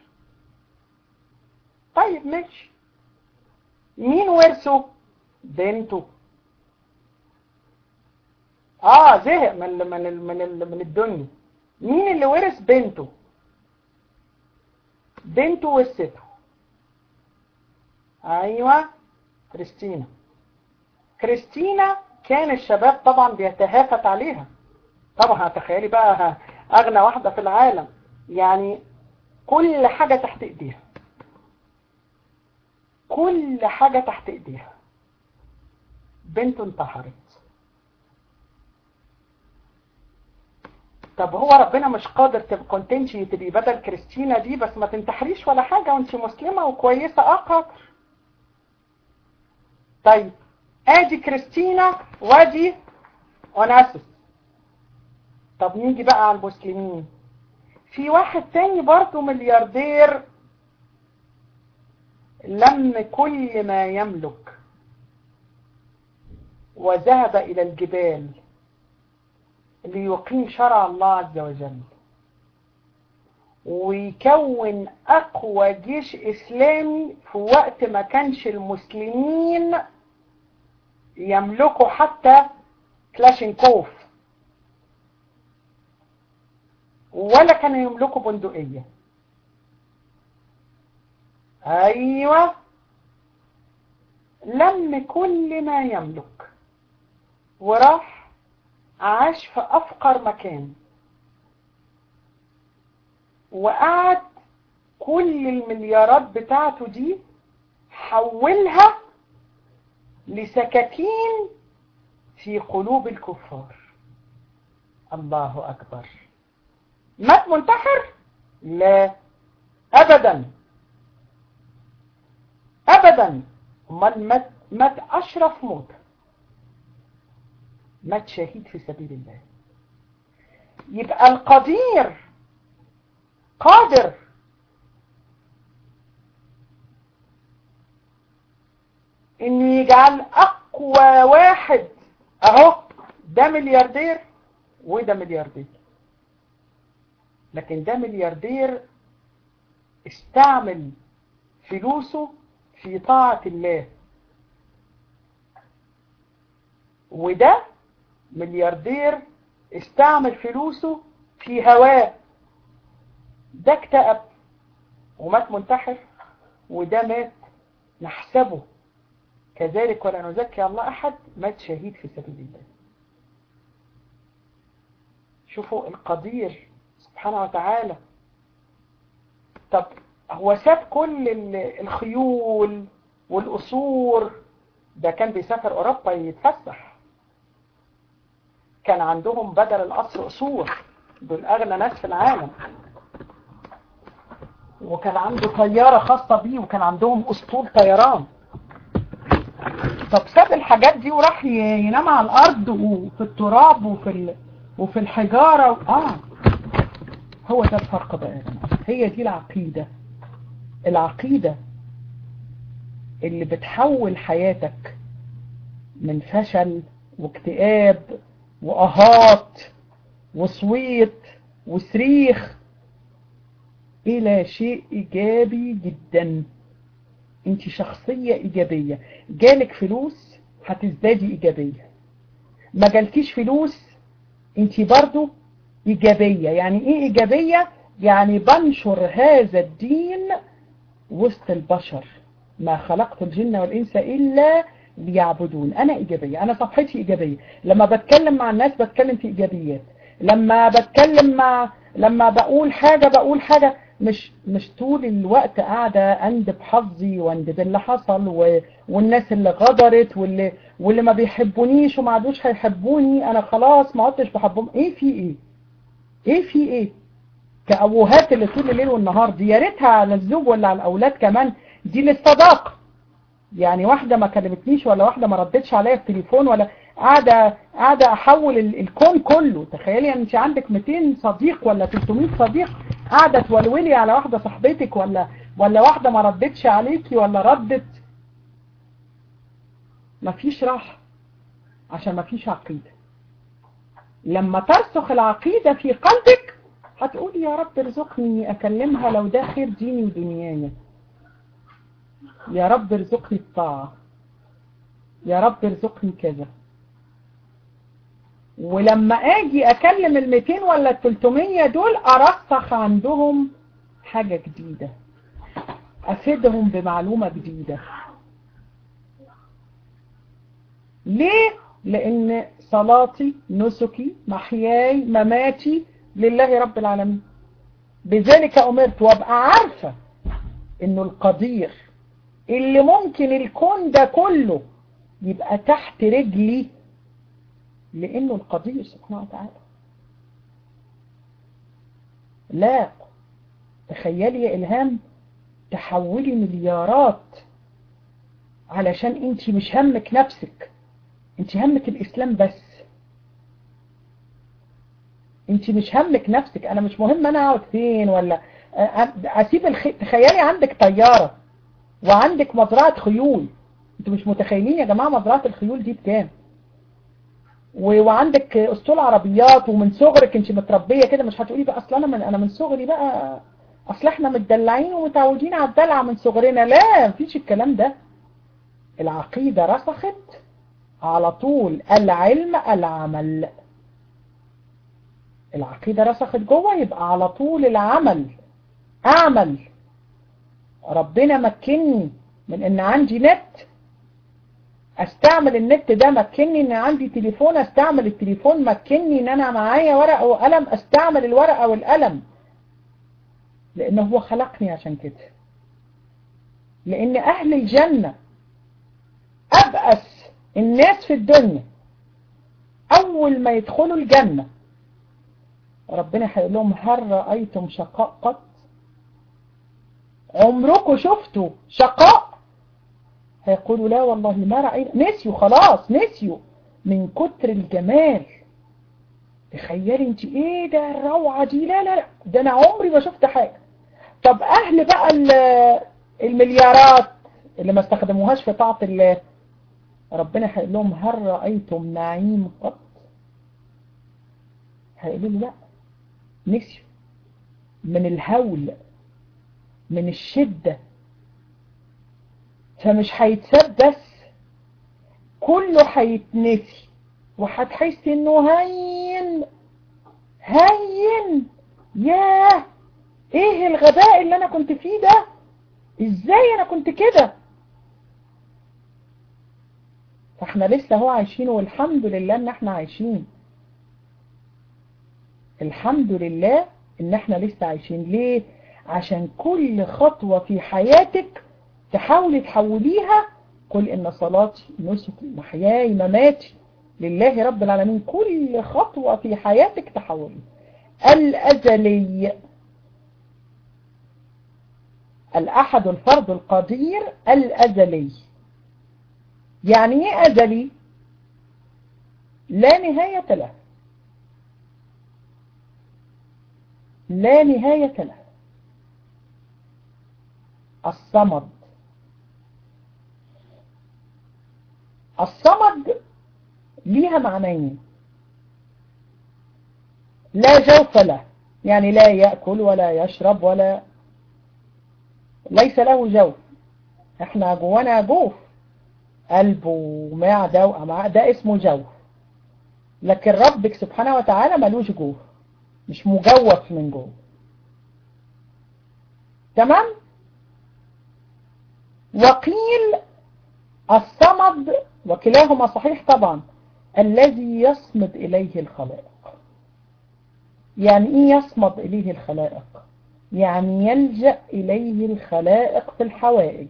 طيب ماشي مين ورثه بنته اه زهق من ال من ال من ال من الدنيا مين اللي ورث بنته بنته ورثته ايوه كريستينا كريستينا كان الشباب طبعا بيتهافت عليها طبعا هتخيلي بقى اغنى واحدة في العالم يعني كل حاجة تحت ايديها كل حاجة تحت ايديها بنته انتحرت طب هو ربنا مش قادر كنت انت تبقي بدل كريستينا دي بس ما تنتحريش ولا حاجة وانت مسلمة وكويسة اه قادر طيب ادي كريستينا وادي اوناسس طب نيجي بقى على المسلمين في واحد تاني برضه ملياردير لم كل ما يملك وذهب إلى الجبال ليقيم شرع الله عز وجل ويكون أقوى جيش إسلامي في وقت ما كانش المسلمين يملكوا حتى كلاشينكوف ولا كانوا يملكوا بندقية أيوة لم كل ما يملك وراح عاش في أفقر مكان وقعد كل المليارات بتاعته دي حولها لسكاكين في قلوب الكفار الله أكبر مات منتحر لا أبدا أبدا امال مات, مات أشرف موت مات شهيد في سبيل الله يبقى القدير قادر ان يجعل اقوى واحد اهو ده ملياردير وده ملياردير لكن ده ملياردير استعمل فلوسه في طاعة الله وده ملياردير استعمل فلوسه في هواه ده اكتئب ومات منتحر وده مات نحسبه كذلك ولا نزكي الله أحد مات شهيد في سبيل الله شوفوا القدير سبحانه وتعالى طب هو ساب كل الخيول والقصور ده كان بيسافر أوروبا يتفسح كان عندهم بدل القصر قصور دول أغنى ناس في العالم وكان عنده طيارة خاصة بيه وكان عندهم أسطول طيران طب ساب الحاجات دي وراح ينام على الأرض وفي التراب وفي ال... وفي الحجارة و... آه هو ده الفرق بقى يا جماعة هي دي العقيدة العقيدة اللي بتحول حياتك من فشل واكتئاب وأهات وصويت وصريخ إلى شيء إيجابي جدا انت شخصية إيجابية جالك فلوس هتزدادي إيجابية ما جالكيش فلوس انت برضو إيجابية يعني إيه إيجابية يعني بنشر هذا الدين وسط البشر ما خلقت الجن والإنس إلا ليعبدون أنا إيجابية أنا صفحتي إيجابية لما بتكلم مع الناس بتكلم في إيجابيات لما بتكلم مع لما بقول حاجة بقول حاجة مش مش طول الوقت قاعدة اندب حظي واندب اللي حصل و... والناس اللي غدرت واللي واللي ما بيحبونيش وما عادوش هيحبوني انا خلاص ما عدتش بحبهم ايه في ايه ايه في ايه كأبوهات اللي طول الليل والنهار دي يا ريتها على الزوج ولا على الاولاد كمان دي للصداقة يعني واحدة ما كلمتنيش ولا واحدة ما ردتش عليا التليفون ولا قاعدة قاعدة احول الكون كله تخيلي انت عندك 200 صديق ولا 300 صديق قاعدة تولولي على واحدة صاحبتك ولا ولا واحدة ما ردتش عليكي ولا ردت مفيش راحة عشان مفيش عقيدة لما ترسخ العقيدة في قلبك هتقولي يا رب ارزقني اكلمها لو ده خير ديني ودنياي يا رب ارزقني الطاعة يا رب ارزقني كذا ولما اجي اكلم ال 200 ولا ال 300 دول ارسخ عندهم حاجة جديدة افيدهم بمعلومة جديدة ليه؟ لان صلاتي نسكي محياي مماتي لله رب العالمين بذلك امرت وابقى عارفة انه القدير اللي ممكن الكون ده كله يبقى تحت رجلي لانه القدير سبحانه وتعالى لا تخيلي يا الهام تحولي مليارات علشان انت مش همك نفسك انت همك الاسلام بس انت مش همك نفسك انا مش مهم انا اقعد فين ولا اسيب الخ... تخيلي عندك طيارة وعندك مزرعة خيول انتوا مش متخيلين يا جماعة مزرعة الخيول دي بكام وعندك اسطول عربيات ومن صغرك انت متربية كده مش هتقولي بقى اصل انا من انا من صغري بقى اصل احنا متدلعين ومتعودين على الدلع من صغرنا لا مفيش الكلام ده العقيدة رسخت على طول العلم العمل العقيدة رسخت جوه يبقى على طول العمل اعمل ربنا مكني من ان عندي نت استعمل النت ده مكني ان عندي تليفون استعمل التليفون مكني ان انا معايا ورقة وقلم استعمل الورقة والقلم لان هو خلقني عشان كده لان اهل الجنة ابأس الناس في الدنيا اول ما يدخلوا الجنة ربنا هيقول لهم هل رأيتم شقاء قط عمركم شفتوا شقاء هيقولوا لا والله ما رأينا نسيوا خلاص نسيوا من كتر الجمال تخيلي انت ايه ده الروعة دي لا لا لا ده انا عمري ما شفت حاجة طب اهل بقى المليارات اللي ما استخدموهاش في طاعة الله ربنا هيقول لهم هل رأيتم نعيم قط هيقولوا لا نسيوا من الهول من الشدة فمش هيتساب بس كله هيتنسي وهتحس انه هين هين ياه ايه الغباء اللي انا كنت فيه ده ازاي انا كنت كده فاحنا لسه هو عايشين والحمد لله ان احنا عايشين الحمد لله ان احنا لسه عايشين ليه عشان كل خطوة في حياتك تحاولي تحوليها قل ان صلاتي نسكي محياي مماتي لله رب العالمين كل خطوة في حياتك تحولي الأزلي الأحد الفرد القدير الأزلي يعني ايه أزلي لا نهاية له لا نهاية له الصمد الصمد ليها معنيين لا جوف له يعني لا يأكل ولا يشرب ولا ليس له جوف احنا جوانا جوف قلب ومعدة وأمعاء ده اسمه جوف لكن ربك سبحانه وتعالى ملوش جوف مش مجوف من جوه تمام وقيل الصمد وكلاهما صحيح طبعا الذي يصمد إليه الخلائق يعني ايه يصمد اليه الخلائق يعني يلجأ اليه الخلائق في الحوائج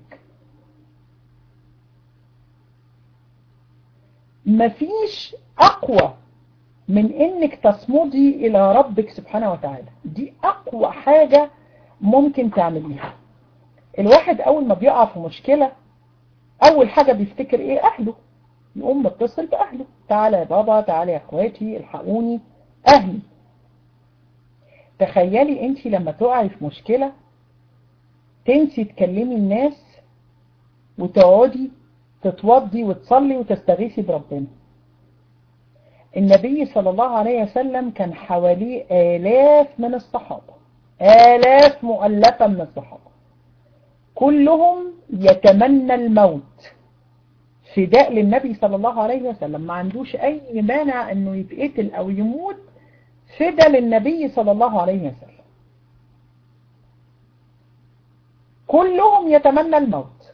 مفيش اقوى من انك تصمدي الى ربك سبحانه وتعالى دي اقوى حاجة ممكن تعمليها الواحد اول ما بيقع في مشكلة اول حاجة بيفتكر ايه اهله يقوم متصل باهله تعالى يا بابا تعالى يا اخواتي الحقوني اهلي تخيلي انت لما تقعي في مشكلة تنسي تكلمي الناس وتقعدي تتوضي وتصلي وتستغيثي بربنا النبي صلى الله عليه وسلم كان حواليه آلاف من الصحابة آلاف مؤلفة من الصحابة كلهم يتمنى الموت فداء للنبي صلى الله عليه وسلم ما عندوش أي مانع أنه يتقتل أو يموت فدا للنبي صلى الله عليه وسلم كلهم يتمنى الموت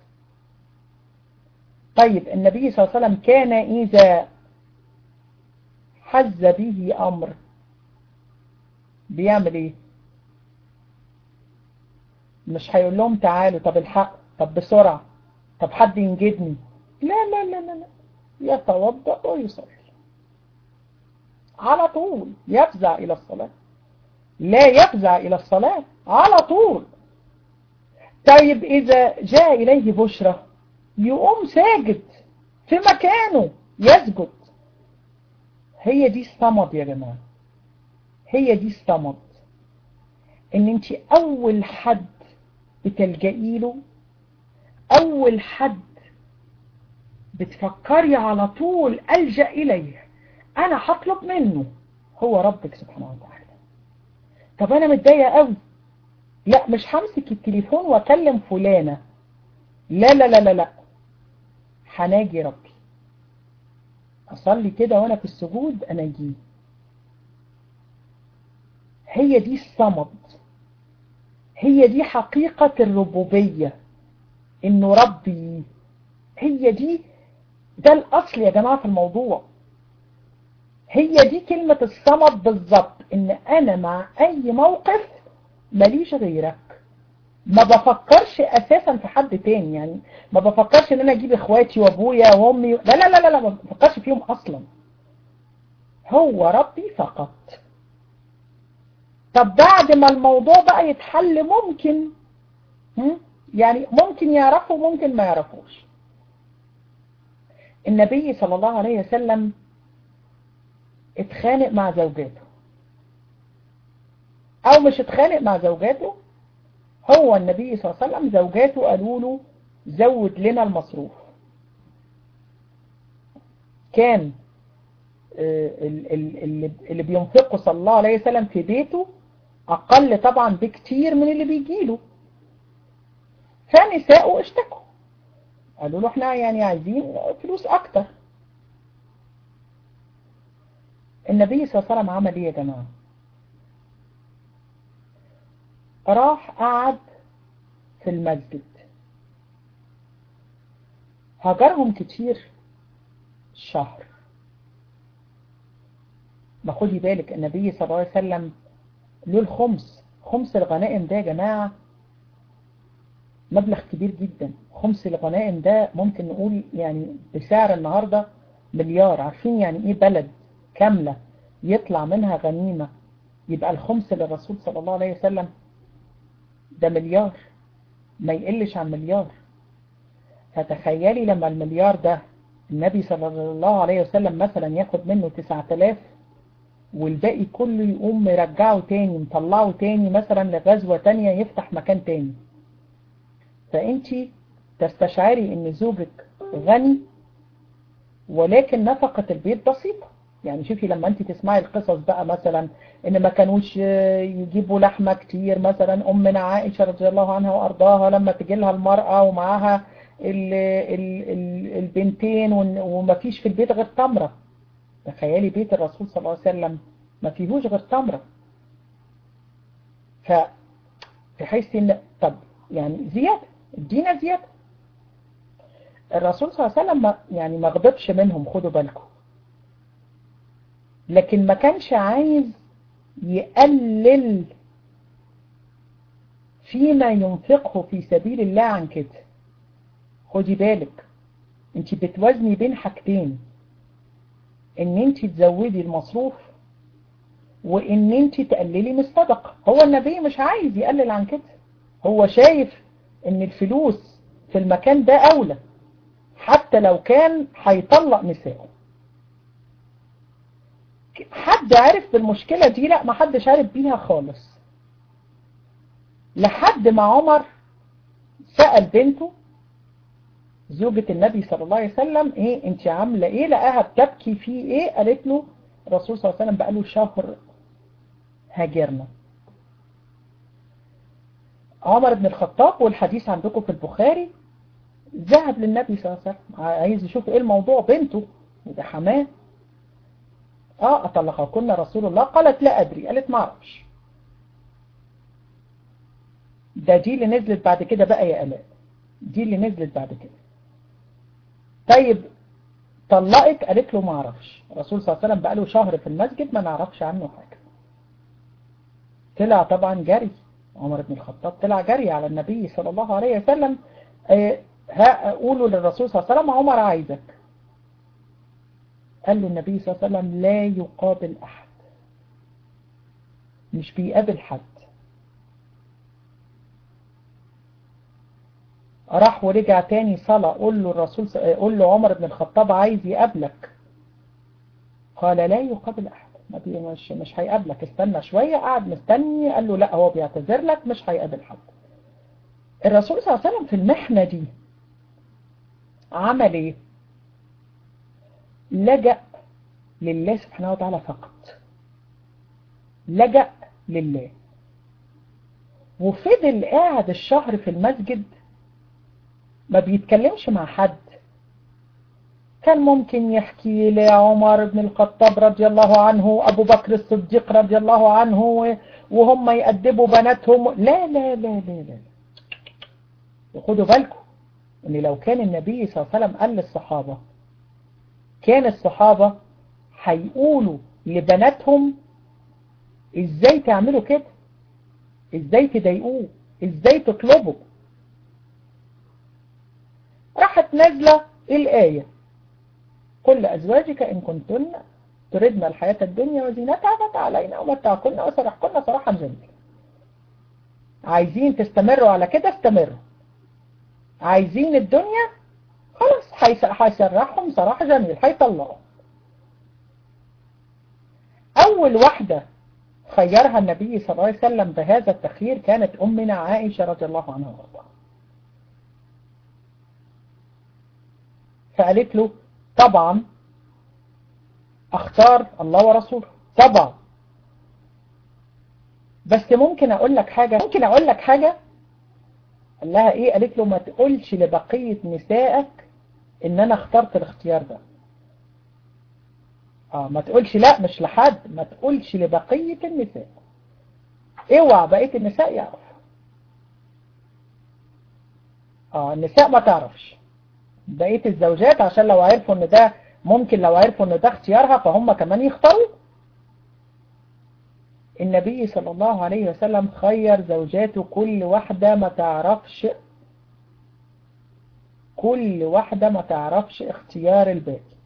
طيب النبي صلى الله عليه وسلم كان إذا حز به أمر بيعمل إيه مش هيقول لهم تعالوا طب الحق طب بسرعة طب حد ينجدني لا لا لا لا, لا. يتوضأ ويصلي على طول يفزع إلى الصلاة لا يفزع إلى الصلاة على طول طيب إذا جاء إليه بشرة يقوم ساجد في مكانه يسجد هي دي الصمد يا جماعة هي دي الصمد ان انت اول حد بتلجئي له اول حد بتفكري على طول ألجأ إليه أنا هطلب منه هو ربك سبحانه وتعالى طب أنا متضايقة قوي لا مش همسك التليفون واكلم فلانة لا لا لا لا لا هناجي ربي أصلي كده وأنا في السجود أناجيه هي دي الصمد هي دي حقيقة الربوبية إنه ربي هي دي ده الأصل يا جماعة في الموضوع هي دي كلمة الصمد بالظبط إن أنا مع أي موقف ماليش غيرك ما بفكرش أساسا في حد تاني يعني ما بفكرش إن أنا أجيب إخواتي وأبويا وأمي لا لا لا لا ما بفكرش فيهم أصلا هو ربي فقط طب بعد ما الموضوع بقى يتحل ممكن يعني ممكن يعرفوا ممكن ما يعرفوش النبي صلى الله عليه وسلم اتخانق مع زوجاته او مش اتخانق مع زوجاته هو النبي صلى الله عليه وسلم زوجاته قالوا له زود لنا المصروف كان اللي بينفقه صلى الله عليه وسلم في بيته أقل طبعا بكتير من اللي بيجيله فنساءه اشتكوا قالوا له احنا يعني عايزين فلوس أكتر النبي صلى الله عليه وسلم عمل ايه يا جماعة راح قعد في المسجد هجرهم كتير شهر ما خدي بالك النبي صلى الله عليه وسلم له الخمس خمس الغنائم ده يا جماعة مبلغ كبير جدا خمس الغنائم ده ممكن نقول يعني بسعر النهاردة مليار عارفين يعني ايه بلد كاملة يطلع منها غنيمة يبقى الخمس للرسول صلى الله عليه وسلم ده مليار ما يقلش عن مليار فتخيلي لما المليار ده النبي صلى الله عليه وسلم مثلا ياخد منه 9000 والباقي كله يقوم مرجعه تاني مطلعه تاني مثلا لغزوة تانية يفتح مكان تاني فانت تستشعري ان زوجك غني ولكن نفقة البيت بسيطة يعني شوفي لما انت تسمعي القصص بقى مثلا ان ما كانوش يجيبوا لحمة كتير مثلا امنا عائشة رضي الله عنها وارضاها لما تجي لها المرأة ومعاها ال ال ال البنتين وما فيش في البيت غير تمرة تخيلي بيت الرسول صلى الله عليه وسلم ما فيهوش غير تمرة فتحس ان طب يعني زيادة ادينا زيادة الرسول صلى الله عليه وسلم يعني ما غضبش منهم خدوا بالكم لكن ما كانش عايز يقلل فيما ينفقه في سبيل الله عن كده خدي بالك انت بتوازني بين حاجتين ان انت تزودي المصروف وان انت تقللي من الصدقة هو النبي مش عايز يقلل عن كده هو شايف ان الفلوس في المكان ده اولى حتى لو كان هيطلق نسائه حد عارف بالمشكلة دي لا ما حدش عارف بيها خالص لحد ما عمر سأل بنته زوجة النبي صلى الله عليه وسلم ايه انت عاملة ايه لقاها بتبكي في ايه قالت له الرسول صلى الله عليه وسلم بقاله شهر هاجرنا عمر بن الخطاب والحديث عندكم في البخاري ذهب للنبي صلى الله عليه وسلم عايز يشوف ايه الموضوع بنته وده حماه اه اطلقها كنا رسول الله قالت لا ادري قالت ما اعرفش ده دي اللي نزلت بعد كده بقى يا الاء دي اللي نزلت بعد كده طيب طلقت قالت له ما اعرفش الرسول صلى الله عليه وسلم بقى له شهر في المسجد ما نعرفش عنه حاجة طلع طبعا جري عمر بن الخطاب طلع جري على النبي صلى الله عليه وسلم اه قولوا للرسول صلى الله عليه وسلم عمر عايزك قال له النبي صلى الله عليه وسلم لا يقابل أحد مش بيقابل حد راح ورجع تاني صلاة قول له الرسول قول له عمر بن الخطاب عايز يقابلك قال لا يقابل أحد مش مش هيقابلك استنى شوية قعد مستني قال له لا هو بيعتذر لك مش هيقابل حد الرسول صلى الله عليه وسلم في المحنة دي عمل ايه لجأ لله سبحانه وتعالى فقط لجأ لله وفضل قاعد الشهر في المسجد ما بيتكلمش مع حد كان ممكن يحكي لعمر بن الخطاب رضي الله عنه أبو بكر الصديق رضي الله عنه وهم يأدبوا بناتهم لا لا لا لا لا وخدوا بالكم ان لو كان النبي صلى الله عليه وسلم قال للصحابة كان الصحابة هيقولوا لبناتهم ازاي تعملوا كده ازاي تضايقوه ازاي تطلبوا راحت نازلة الآية كل أزواجك إن كنتن تردن الحياة الدنيا وزينتها فتعالينا ومتعكن وسرحكن صراحا جميلا عايزين تستمروا على كده استمروا عايزين الدنيا خلاص هيسرحهم صراحة جميل هيطلقوا أول واحدة خيرها النبي صلى الله عليه وسلم بهذا التخيير كانت أمنا عائشة رضي الله عنها وارضاها فقالت له طبعا اختار الله ورسوله طبعا بس ممكن اقول لك حاجة ممكن اقول لك حاجة قال لها ايه قالت له ما تقولش لبقية نسائك ان انا اخترت الاختيار ده اه ما تقولش لا مش لحد ما تقولش لبقية النساء اوعى بقية النساء يعرف اه النساء ما تعرفش بقية الزوجات عشان لو عرفوا ان ده ممكن لو عرفوا ان ده اختيارها فهم كمان يختاروا النبي صلى الله عليه وسلم خير زوجاته كل واحدة ما تعرفش كل واحدة ما تعرفش اختيار الباقي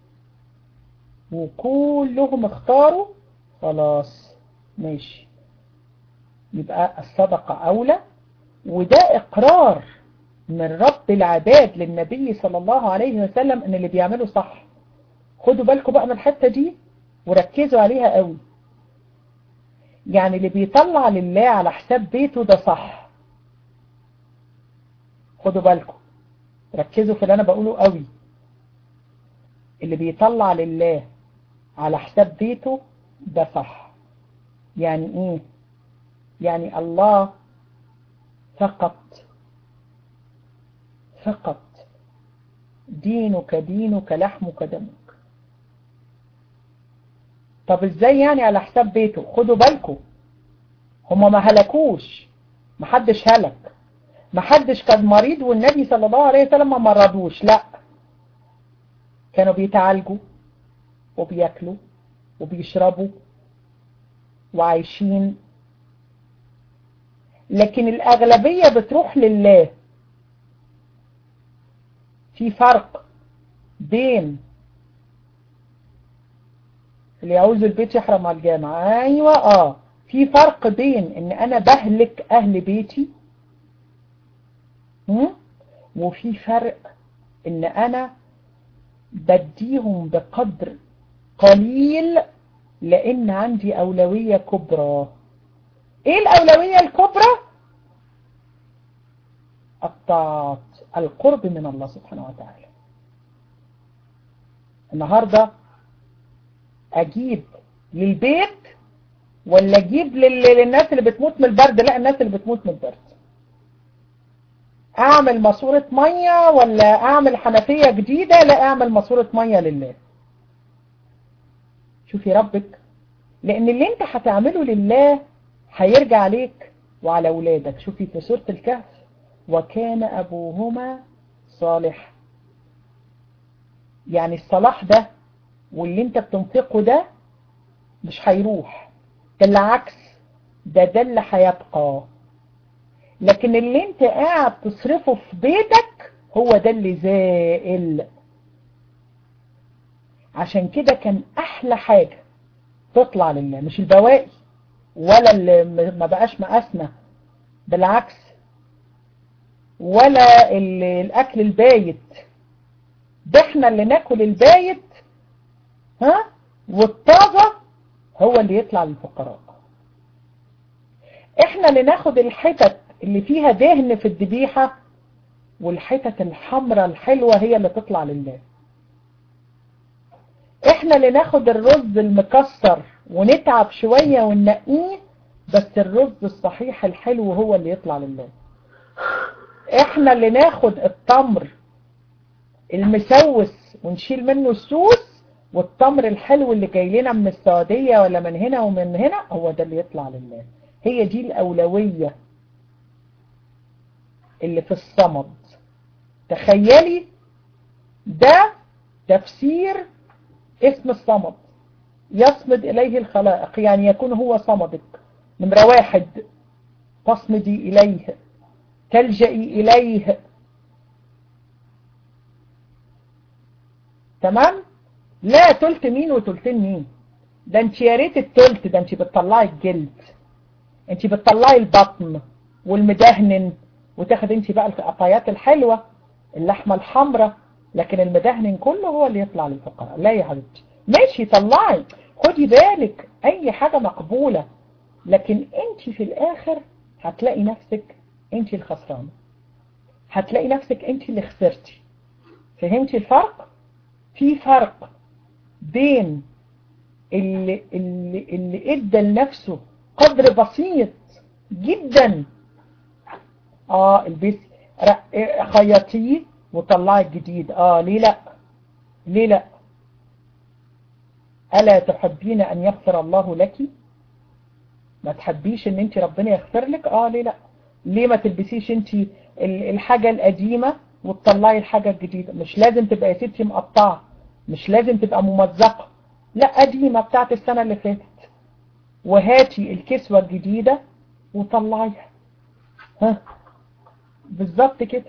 وكلهم اختاروا خلاص ماشي يبقى الصدقة أولى وده إقرار من رب العباد للنبي صلى الله عليه وسلم ان اللي بيعمله صح خدوا بالكم بقى من الحتة دي وركزوا عليها قوي يعني اللي بيطلع لله على حساب بيته ده صح خدوا بالكم ركزوا في اللي انا بقوله قوي اللي بيطلع لله على حساب بيته ده صح يعني ايه يعني الله فقط فقط دينك دينك لحمك دمك طب ازاي يعني على حساب بيته خدوا بالكم هما ما هلكوش محدش هلك محدش كان مريض والنبي صلى الله عليه وسلم ما مرضوش لا كانوا بيتعالجوا وبياكلوا وبيشربوا وعايشين لكن الأغلبية بتروح لله في فرق بين اللي يعوز البيت يحرم على الجامعة ايوه اه في فرق بين ان انا بهلك اهل بيتي م? وفي فرق ان انا بديهم بقدر قليل لان عندي اولوية كبرى ايه الاولوية الكبرى الطاعات القرب من الله سبحانه وتعالى النهاردة اجيب للبيت ولا اجيب للناس اللي بتموت من البرد لا الناس اللي بتموت من البرد اعمل ماسورة مية ولا اعمل حنفية جديدة لا اعمل ماسورة مية لله شوفي ربك لان اللي انت هتعمله لله هيرجع عليك وعلى اولادك شوفي في سورة الكهف وكان ابوهما صالح يعني الصلاح ده واللي انت بتنفقه ده مش هيروح ده العكس ده ده اللي هيبقى لكن اللي انت قاعد تصرفه في بيتك هو ده اللي زائل عشان كده كان احلى حاجة تطلع لله مش البواقي ولا اللي ما بقاش مقاسنا بالعكس ولا الاكل البايت ده احنا اللي ناكل البايت ها والطازة هو اللي يطلع للفقراء احنا اللي ناخد الحتت اللي فيها دهن في الذبيحة والحتت الحمراء الحلوة هي اللي تطلع لله احنا اللي ناخد الرز المكسر ونتعب شوية وننقيه بس الرز الصحيح الحلو هو اللي يطلع لله احنا اللي ناخد التمر المسوس ونشيل منه السوس والتمر الحلو اللي جاي لنا من السعودية ولا من هنا ومن هنا هو ده اللي يطلع لله هي دي الأولوية اللي في الصمد تخيلي ده تفسير اسم الصمد يصمد إليه الخلائق يعني يكون هو صمدك نمرة واحد تصمدي إليه تلجئي إليه تمام لا تلت مين وتلتين مين ده انت يا ريت التلت ده انت بتطلعي الجلد انت بتطلعي البطن والمدهن وتاخد انت بقى القطايات الحلوة اللحمة الحمراء لكن المدهن كله هو اللي يطلع للفقراء لا يا حبيبتي ماشي طلعي خدي بالك اي حاجة مقبولة لكن انت في الاخر هتلاقي نفسك انت الخسرانة هتلاقي نفسك انت اللي خسرتي فهمتي الفرق في فرق بين اللي, اللي, اللي ادى لنفسه قدر بسيط جدا اه البس خيطيه وطلعي الجديد اه ليه لا ليه لا ألا تحبين أن يغفر الله لك ما تحبيش ان انت ربنا يغفر لك اه ليه لا ليه ما تلبسيش انت الحاجة القديمة وتطلعي الحاجة الجديدة مش لازم تبقى يا ستي مقطعة مش لازم تبقى ممزقة لا قديمة بتاعت السنة اللي فاتت وهاتي الكسوة الجديدة وطلعيها ها بالظبط كده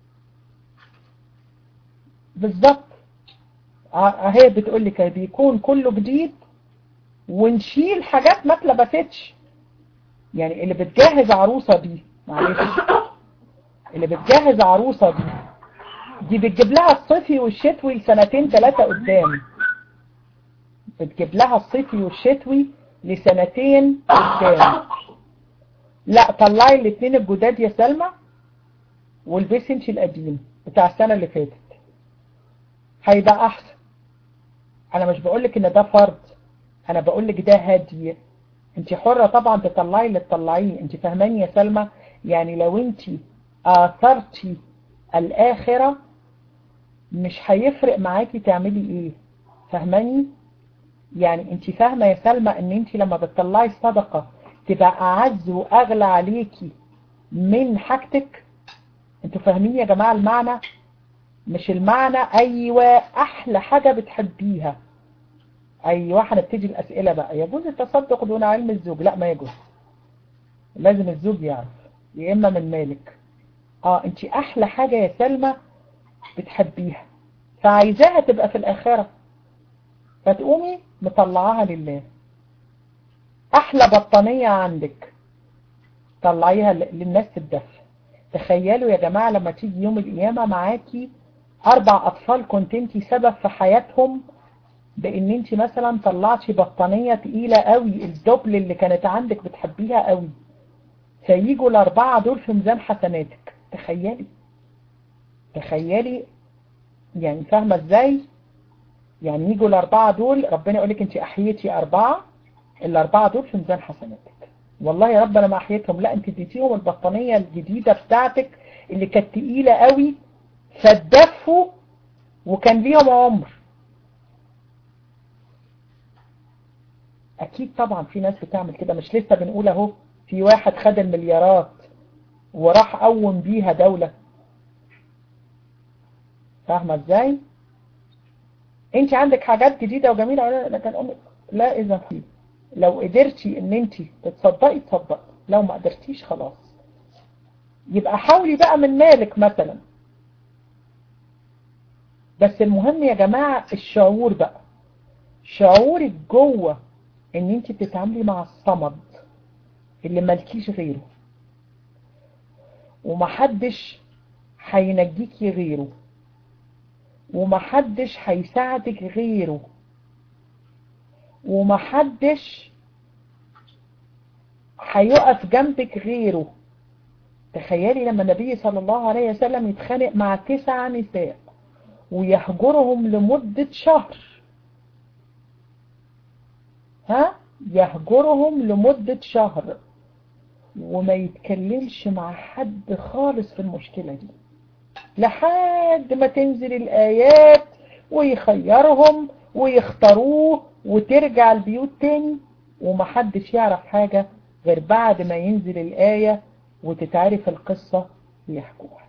بالظبط اهي بتقول لك بيكون كله جديد ونشيل حاجات ما اتلبستش يعني اللي بتجهز عروسة دي معلش اللي بتجهز عروسة دي دي بتجيب لها الصيفي والشتوي لسنتين ثلاثة قدام بتجيب لها الصيفي والشتوي لسنتين قدام لا طلعي الاثنين الجداد يا سلمى والبسي انت القديم بتاع السنة اللي فاتت هيبقى احسن انا مش بقولك ان ده فرض انا بقولك ده هدي انت حرة طبعا تطلعي اللي تطلعيه انت فاهماني يا سلمى يعني لو انت اثرتي الاخرة مش هيفرق معاكي تعملي ايه فاهماني يعني انت فاهمة يا سلمى ان انت لما بتطلعي الصدقة تبقى اعز واغلى عليكي من حاجتك انتوا فاهمين يا جماعة المعنى مش المعنى ايوه احلى حاجة بتحبيها ايوه هنبتدي الاسئله بقى يجوز التصدق دون علم الزوج لا ما يجوز لازم الزوج يعرف يا اما من مالك اه انت احلى حاجه يا سلمى بتحبيها فعايزاها تبقى في الاخره فتقومي مطلعاها لله احلى بطانيه عندك طلعيها للناس تدفى تخيلوا يا جماعه لما تيجي يوم القيامه معاكي اربع اطفال كنت انت سبب في حياتهم بان انت مثلا طلعتي بطانية تقيلة قوي الدبل اللي كانت عندك بتحبيها قوي فييجوا الاربعة دول في ميزان حسناتك تخيلي تخيلي يعني فاهمة ازاي يعني يجوا الاربعة دول ربنا يقولك انت احييتي اربعة الاربعة دول في ميزان حسناتك والله يا رب انا ما احييتهم لا انت اديتيهم البطانية الجديدة بتاعتك اللي كانت تقيلة قوي فاتدفوا وكان ليهم عمر اكيد طبعا في ناس بتعمل كده مش لسه بنقول اهو في واحد خد المليارات وراح قوم بيها دولة فاهمة ازاي انت عندك حاجات جديدة وجميلة لكن أمك لا اذا في لو قدرتي ان انت تتصدقي تصدقي لو ما قدرتيش خلاص يبقى حاولي بقى من مالك مثلا بس المهم يا جماعة الشعور بقى شعورك جوه ان انت بتتعاملي مع الصمد اللي مالكيش غيره ومحدش هينجيكي غيره ومحدش هيساعدك غيره ومحدش هيقف جنبك غيره تخيلي لما النبي صلى الله عليه وسلم يتخانق مع تسع نساء ويهجرهم لمدة شهر ها يهجرهم لمدة شهر وما يتكلمش مع حد خالص في المشكلة دي لحد ما تنزل الآيات ويخيرهم ويختاروه وترجع البيوت تاني ومحدش يعرف حاجة غير بعد ما ينزل الآية وتتعرف القصة ويحكوها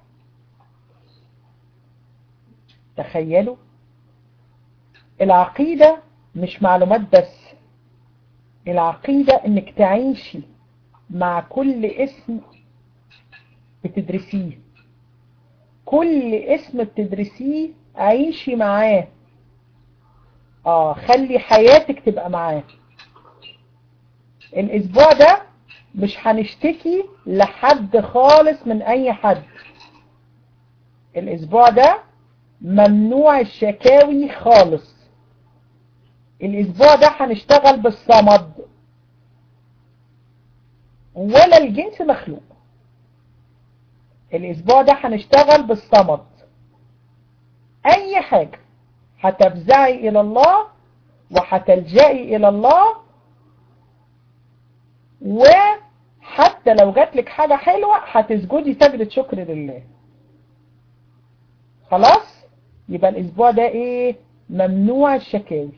تخيلوا العقيدة مش معلومات بس العقيدة انك تعيشي مع كل اسم بتدرسيه كل اسم بتدرسيه عيشي معاه اه خلي حياتك تبقى معاه الاسبوع ده مش هنشتكي لحد خالص من اي حد الاسبوع ده ممنوع الشكاوي خالص الاسبوع ده هنشتغل بالصمد ولا الجنس مخلوق الاسبوع ده هنشتغل بالصمد اي حاجة هتفزعي الى الله وهتلجئي الى الله وحتى لو جاتلك حاجة حلوة هتسجدي سجدة شكر لله خلاص يبقى الاسبوع ده ايه ممنوع الشكاوي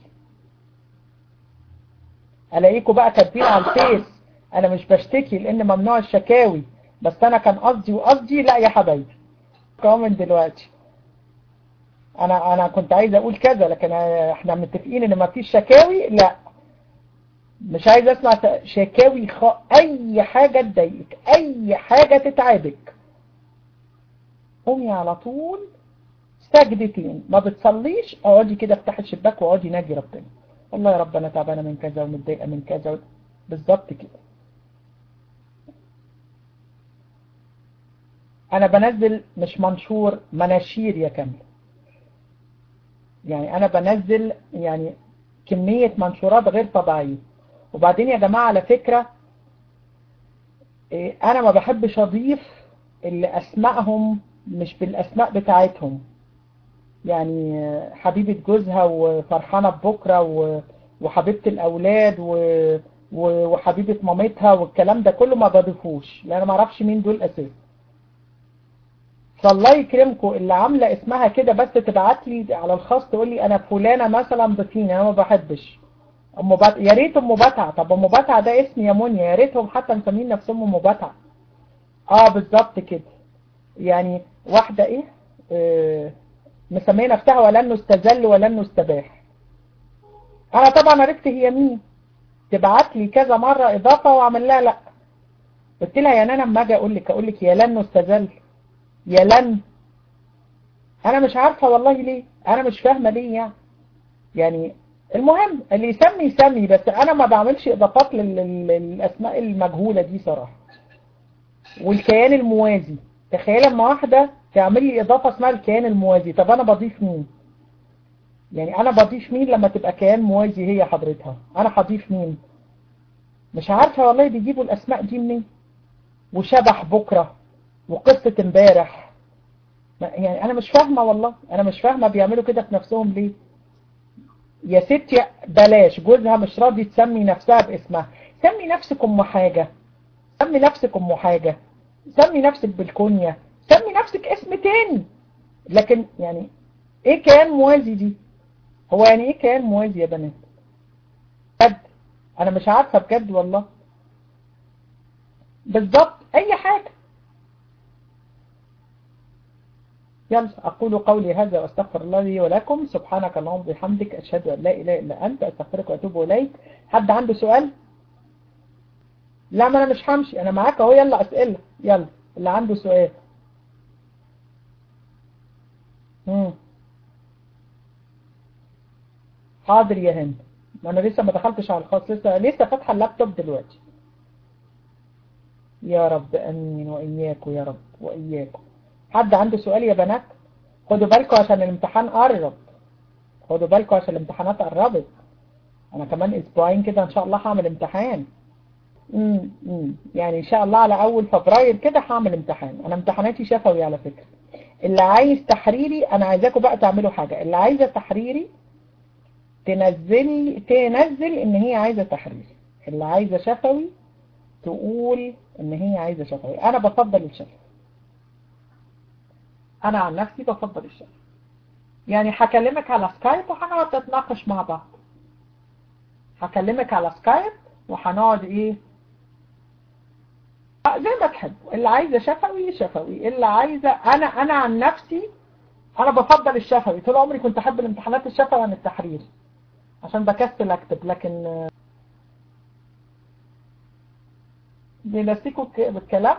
الاقيكم بقى كاتبين على الفيس انا مش بشتكي لان ممنوع الشكاوي بس انا كان قصدي وقصدي لا يا حبايبي كومنت دلوقتي انا انا كنت عايز اقول كذا لكن احنا متفقين ان ما فيش شكاوي لا مش عايز اسمع شكاوي خ... اي حاجة تضايقك اي حاجة تتعبك قومي على طول سجدتين ما بتصليش اقعدي كده افتحي الشباك واقعدي ناجي ربنا والله يا رب انا تعبانه من كذا ومتضايقه من كذا بالظبط كده انا بنزل مش منشور مناشير يا كامل يعني انا بنزل يعني كمية منشورات غير طبيعية وبعدين يا جماعة على فكرة انا ما بحبش اضيف اللي اسمائهم مش بالاسماء بتاعتهم يعني حبيبة جوزها وفرحانة ببكرة وحبيبة الاولاد وحبيبة مامتها والكلام ده كله ما بضيفوش لان ما اعرفش مين دول اساسا فالله يكرمكم اللي عاملة اسمها كده بس تبعت لي على الخاص تقول لي انا فلانة مثلا ضيفيني انا ما بحبش ام بت... يا ريت ام بتعة طب ام بتعة ده اسم يا منيا يا ريتهم حتى مسمين نفسهم ام بتعة اه بالظبط كده يعني واحدة ايه آه مسميه نفسها ولن نستذل ولن نستباح انا طبعا عرفت هي مين تبعت لي كذا مرة اضافة واعمل لها لا قلت لها يعني انا لما اجي اقول لك اقول لك يا لن استذل يا لن انا مش عارفة والله ليه انا مش فاهمة ليه يعني يعني المهم اللي يسمي يسمي بس انا ما بعملش اضافات للاسماء المجهولة دي صراحة والكيان الموازي تخيل لما واحدة تعمل لي اضافة اسمها الكيان الموازي طب انا بضيف مين يعني انا بضيف مين لما تبقى كيان موازي هي حضرتها انا هضيف مين مش عارفة والله بيجيبوا الاسماء دي منين وشبح بكرة وقصة امبارح يعني انا مش فاهمة والله انا مش فاهمة بيعملوا كده في نفسهم ليه يا ستي بلاش جوزها مش راضي تسمي نفسها باسمها سمي نفسك ام حاجة سمي نفسك ام حاجة سمي نفسك بالكونية سمي نفسك اسم تاني لكن يعني ايه كيان موازي دي هو يعني ايه كيان موازي يا بنات بجد انا مش عارفة بجد والله بالظبط اي حاجة يلا أقول قولي هذا وأستغفر الله لي ولكم سبحانك اللهم وبحمدك أشهد أن لا إله إلا أنت أستغفرك وأتوب إليك حد عنده سؤال لا ما أنا مش همشي أنا معاك أهو يلا أسئلة يلا اللي عنده سؤال مم. حاضر يا هند ما أنا لسه ما دخلتش على الخاص لسه لسه فاتحة اللابتوب دلوقتي يا رب أمين وإياكم يا رب وإياكم حد عنده سؤال يا بنات خدوا بالكم عشان الامتحان قرب خدوا بالكم عشان الامتحانات قربت انا كمان اسبوعين كده ان شاء الله هعمل امتحان امم امم يعني ان شاء الله على اول فبراير كده هعمل امتحان انا امتحاناتي شفوي على فكرة اللي عايز تحريري انا عايزاكم بقى تعملوا حاجة اللي عايزة تحريري تنزل تنزل ان هي عايزة تحريري اللي عايزة شفوي تقول ان هي عايزة شفوي انا بفضل الشفوي انا عن نفسي بفضل الشفوي يعني هكلمك على سكايب وهنقعد نتناقش مع بعض هكلمك على سكايب وهنقعد ايه زي ما تحبوا اللي عايزه شفوي شفوي اللي عايزه انا انا عن نفسي انا بفضل الشفوي طول عمري كنت احب الامتحانات الشفوي عن التحرير عشان بكسل اكتب لكن بينسيكوا بالكلام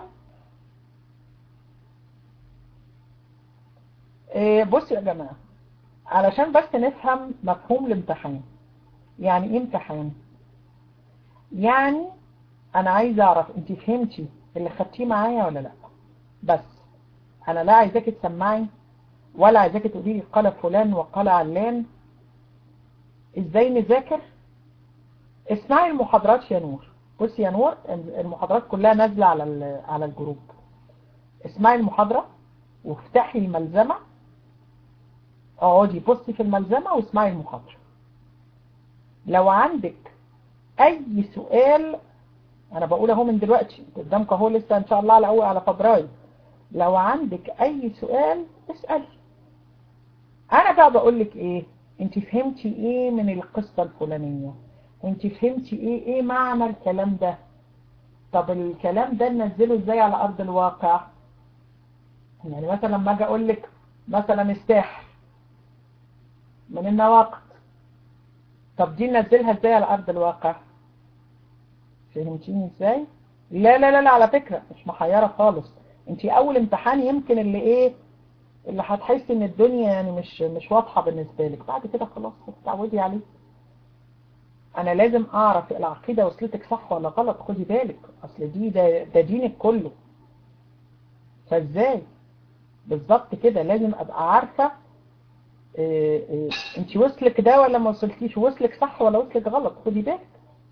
بصوا يا جماعة علشان بس نفهم مفهوم الامتحان يعني ايه امتحان يعني انا عايزة اعرف انت فهمتي اللي خدتيه معايا ولا لا بس انا لا عايزاك تسمعي ولا عايزاك تقولي لي قال فلان وقال علان ازاي نذاكر اسمعي المحاضرات يا نور بصي يا نور المحاضرات كلها نازلة على على الجروب اسمعي المحاضرة وافتحي الملزمة اقعدي بصي في الملزمة واسمعي المحاضرة لو عندك اي سؤال انا بقول اهو من دلوقتي قدامك اهو لسه ان شاء الله على اول على فبراير لو عندك اي سؤال اسألي انا بقى بقول لك ايه انت فهمتي ايه من القصة الفلانية وانت فهمتي ايه ايه معنى الكلام ده طب الكلام ده ننزله ازاي على ارض الواقع يعني مثلا لما اجي اقول لك مثلا الساحر من النواقض طب دي ننزلها ازاي على ارض الواقع فهمتيني ازاي لا لا لا لا على فكرة مش محيرة خالص انت اول امتحان يمكن اللي ايه اللي هتحس ان الدنيا يعني مش مش واضحة بالنسبة لك بعد كده خلاص هتتعودي عليه انا لازم اعرف العقيدة وصلتك صح ولا غلط خدي بالك اصل دي ده, ده دينك كله فازاي بالظبط كده لازم ابقى عارفة إيه إيه انت وصلك ده ولا ما وصلتيش وصلك صح ولا وصلك غلط خدي بالك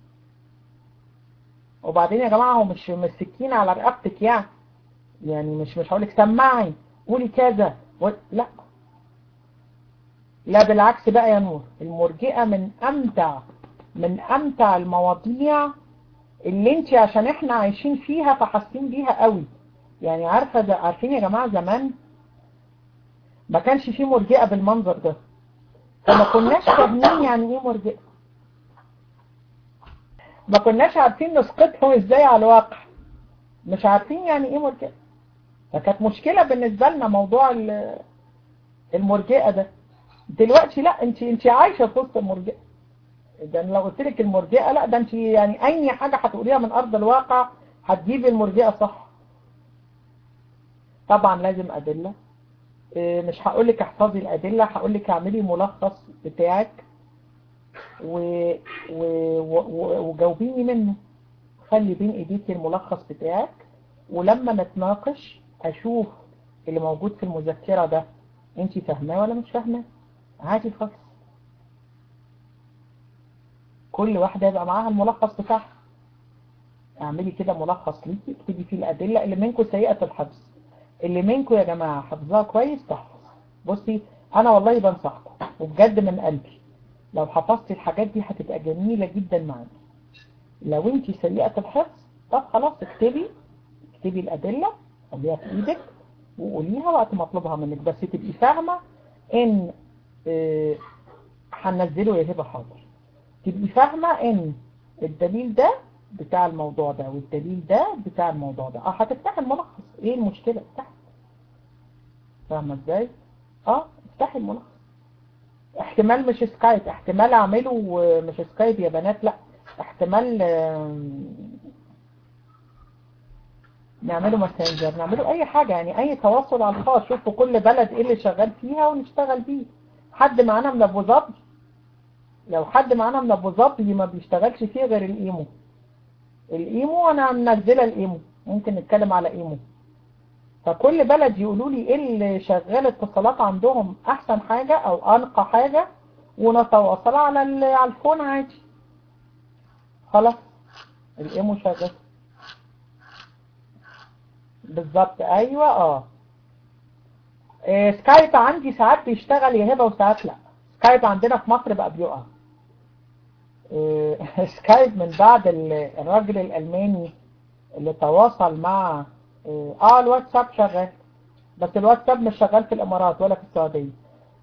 وبعدين يا جماعة هو مش مش سكين على رقبتك يعني يعني مش مش هقولك سمعي قولي كذا و... لا لا بالعكس بقى يا نور المرجئة من امتع من امتع المواضيع اللي انت عشان احنا عايشين فيها فحاسين بيها قوي يعني عارفة ده عارفين يا جماعة زمان ما كانش فيه مرجئة بالمنظر ده فما كناش فاهمين يعني ايه مرجئة ما كناش عارفين نسقطهم ازاي على الواقع مش عارفين يعني ايه مرجئة فكانت مشكلة بالنسبة لنا موضوع المرجئة ده دلوقتي لا انت انت عايشة في وسط المرجئة ده أنا لو قلت لك المرجئة لا ده انت يعني اي حاجة هتقوليها من ارض الواقع هتجيب المرجئة صح طبعا لازم ادلة إيه، مش هقول لك احفظي الادلة هقول لك اعملي ملخص بتاعك و... و... و... وجاوبيني منه خلي بين ايديك الملخص بتاعك ولما نتناقش اشوف اللي موجود في المذكرة ده انت فاهماه ولا مش فاهماه عادي خالص كل واحدة يبقى معاها الملخص بتاعها اعملي كده ملخص ليكي اكتبي فيه الأدلة اللي منكم سيئة الحفظ اللي منكم يا جماعة حفظها كويس تحفظ بصي انا والله بنصحكم وبجد من قلبي لو حفظتي الحاجات دي هتبقى جميلة جدا معاكي لو انت سيئة الحفظ طب خلاص اكتبي اكتبي الأدلة خليها في ايدك وقوليها وقت ما اطلبها منك بس تبقي فاهمة ان اه، هننزله يا هبة حاضر تبقي فاهمة ان الدليل ده بتاع الموضوع ده والدليل ده بتاع الموضوع ده اه هتفتحي الملخص ايه المشكلة افتحي فاهمة ازاي اه افتحي الملخص احتمال مش سكايب احتمال اعمله مش سكايب يا بنات لا احتمال آم، نعمله ماسنجر نعمله اي حاجة يعني اي تواصل على الخاص شوفوا كل بلد ايه اللي شغال فيها ونشتغل بيه حد معانا من ابو ظبي لو حد معانا من ابو ظبي ما بيشتغلش فيه غير الايمو الايمو انا منزله الايمو ممكن نتكلم على ايمو فكل بلد يقولوا لي ايه اللي شغال اتصالات عندهم احسن حاجة او انقى حاجة ونتواصل على ال- على الفون عادي خلاص الايمو شغال بالظبط ايوه اه إيه، سكايب عندي ساعات بيشتغل يا هبه وساعات لا سكايب عندنا في مصر بقى بيقع إيه، سكايب من بعد ال- الراجل الالماني اللي تواصل مع إيه، اه الواتساب شغال بس الواتساب مش شغال في الامارات ولا في السعوديه